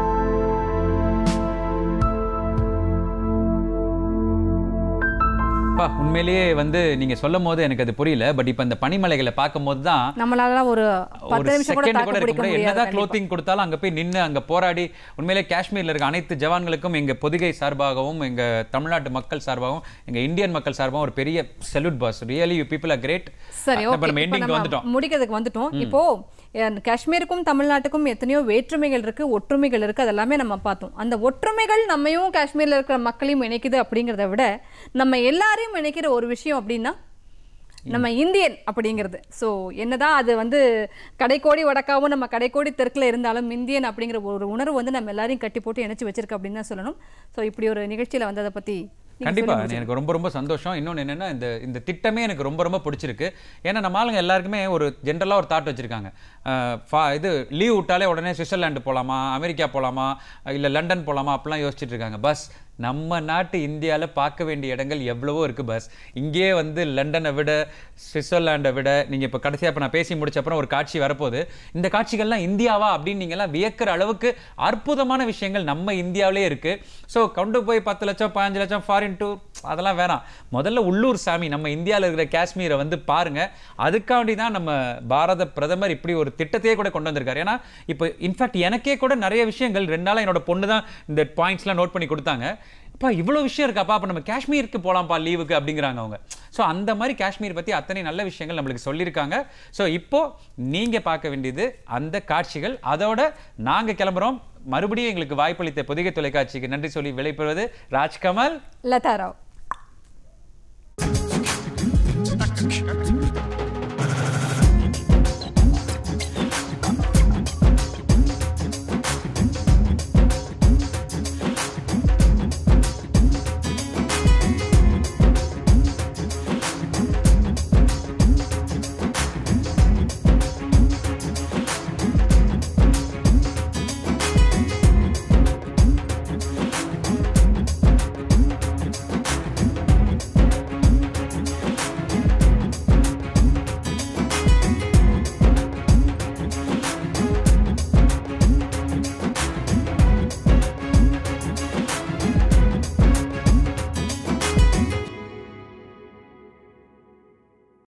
அப்பா, உண்மையிலேயே வந்து நீங்க சொல்லும் போது எனக்கு அது புரியல பட் இப்போ இந்த பனிமலைகளை பார்க்கும்போது தான் நம்மளால ஒரு ஒரு பத்து நிமிஷம் கூட செகண்ட் தாக்கு கூட இருக்க பிடிக்க முடியாது முடியாது என்னதான் கண்டிப்பா. க்ளோத்திங் கொடுத்தாலும் அங்க போய் நின்னு அங்க போராடி உண்மையிலே காஷ்மீர்ல இருக்க அனைத்து ஜவான்களுக்கும் எங்க பொதிகை சார்பாகவும் எங்க தமிழ்நாட்டு மக்கள் சார்பாகவும் எங்க இந்தியன் மக்கள் சார்பாகவும் ஒரு பெரிய salute boss really you people are great சரி இப்போ ஓகே நம்ம எண்டிங் வந்துட்டோம் முடிக்கிறதுக்கு வந்துட்டோம் இப்போ அஹ், காஷ்மீருக்கும் தமிழ்நாட்டுக்கும் எத்தனையோ வேற்றுமைகள் இருக்கு ஒற்றுமைகள் இருக்கு அதெல்லாமே நம்ம பார்த்தோம் அந்த ஒற்றுமைகள் நம்மையும் காஷ்மீர்ல இருக்கிற மக்களையும் இணைக்குது அப்படிங்கிறத விட நம்ம எல்லாரையும் இணைக்கிற ஒரு விஷயம் அப்படின்னா நம்ம இந்தியன் அப்படிங்கிறது ஸோ என்னதான் அது வந்து கடைக்கோடி வடக்காவும் நம்ம கடைக்கோடி தெற்குல இருந்தாலும் இந்தியன் அப்படிங்கிற ஒரு உணர்வு வந்து நம்ம எல்லாரையும் கட்டி போட்டு இணைச்சு வச்சிருக்கு அப்படின்னு தான் சொல்லணும் ஸோ இப்படி ஒரு நிகழ்ச்சியில வந்ததை பத்தி நீங்க கண்டிப்பா சொல்லி எனக்கு ரொம்ப ரொம்ப சந்தோஷம் இன்னொன்னு என்னன்னா இந்த இந்த திட்டமே எனக்கு ரொம்ப ரொம்ப பிடிச்சிருக்கு ஏன்னா நம்ம ஆளுங்க எல்லாருக்குமே ஒரு ஜென்ரலா ஒரு தாட் வச்சிருக்காங்க அஹ், ஃபா- இது லீவ் விட்டாலே உடனே சுவிட்சர்லாந்து போலாமா அமெரிக்கா போலாமா இல்ல லண்டன் போலாமா அப்படிலாம் யோசிச்சுட்டு இருக்காங்க பஸ் நம்ம நாட்டு இந்தியால பார்க்க வேண்டிய இடங்கள் எவ்வளவோ இருக்கு பஸ் இங்கேயே வந்து லண்டனை விட சுவிட்சர்லாண்டை விட நீங்க இப்ப கடைசியா இப்ப நான் பேசி முடிச்ச அப்புறம் ஒரு காட்சி வரப்போகுது இந்த காட்சிகள்லாம் இந்தியாவா அப்படின்னு நீங்க எல்லாம் வியக்கிற அளவுக்கு அற்புதமான விஷயங்கள் நம்ம இந்தியாவிலே இருக்கு ஸோ கொண்டு போய் பத்து லட்சம் பதினஞ்சு லட்சம் ஃபாரின் டூர் அதெல்லாம் வேணாம் முதல்ல உள்ளூர் சாமி நம்ம இந்தியாவில் இருக்கிற காஷ்மீரை வந்து பாருங்க அதுக்காண்டி தான் நம்ம பாரத பிரதமர் இப்படி ஒரு திட்டத்தையே கூட கொண்டு வந்திருக்காரு ஏன்னா இப்போ இன்ஃபேக்ட் எனக்கே கூட நிறைய விஷயங்கள் ரெண்டு நாளா என்னோட பொண்ணு தான் இந்த பாயிண்ட்ஸ்லாம் நோட் பண்ணி கொடுத்தாங்க அப்பா இவ்வளோ விஷயம் இருக்காப்பா அப்போ நம்ம காஷ்மீருக்கு போகலாம்ப்பா லீவுக்கு அப்படிங்கிறாங்க அவங்க ஸோ அந்த மாதிரி காஷ்மீர் பற்றி அத்தனை நல்ல விஷயங்கள் நம்மளுக்கு சொல்லியிருக்காங்க ஸோ இப்போ நீங்கள் பார்க்க வேண்டியது அந்த காட்சிகள் அதோட நாங்கள் கிளம்புறோம் மறுபடியும் எங்களுக்கு வாய்ப்பளித்த பொதிகை தொலைக்காட்சிக்கு நன்றி சொல்லி விடைபெறுவது ராஜ்கமல் லதா ராவ்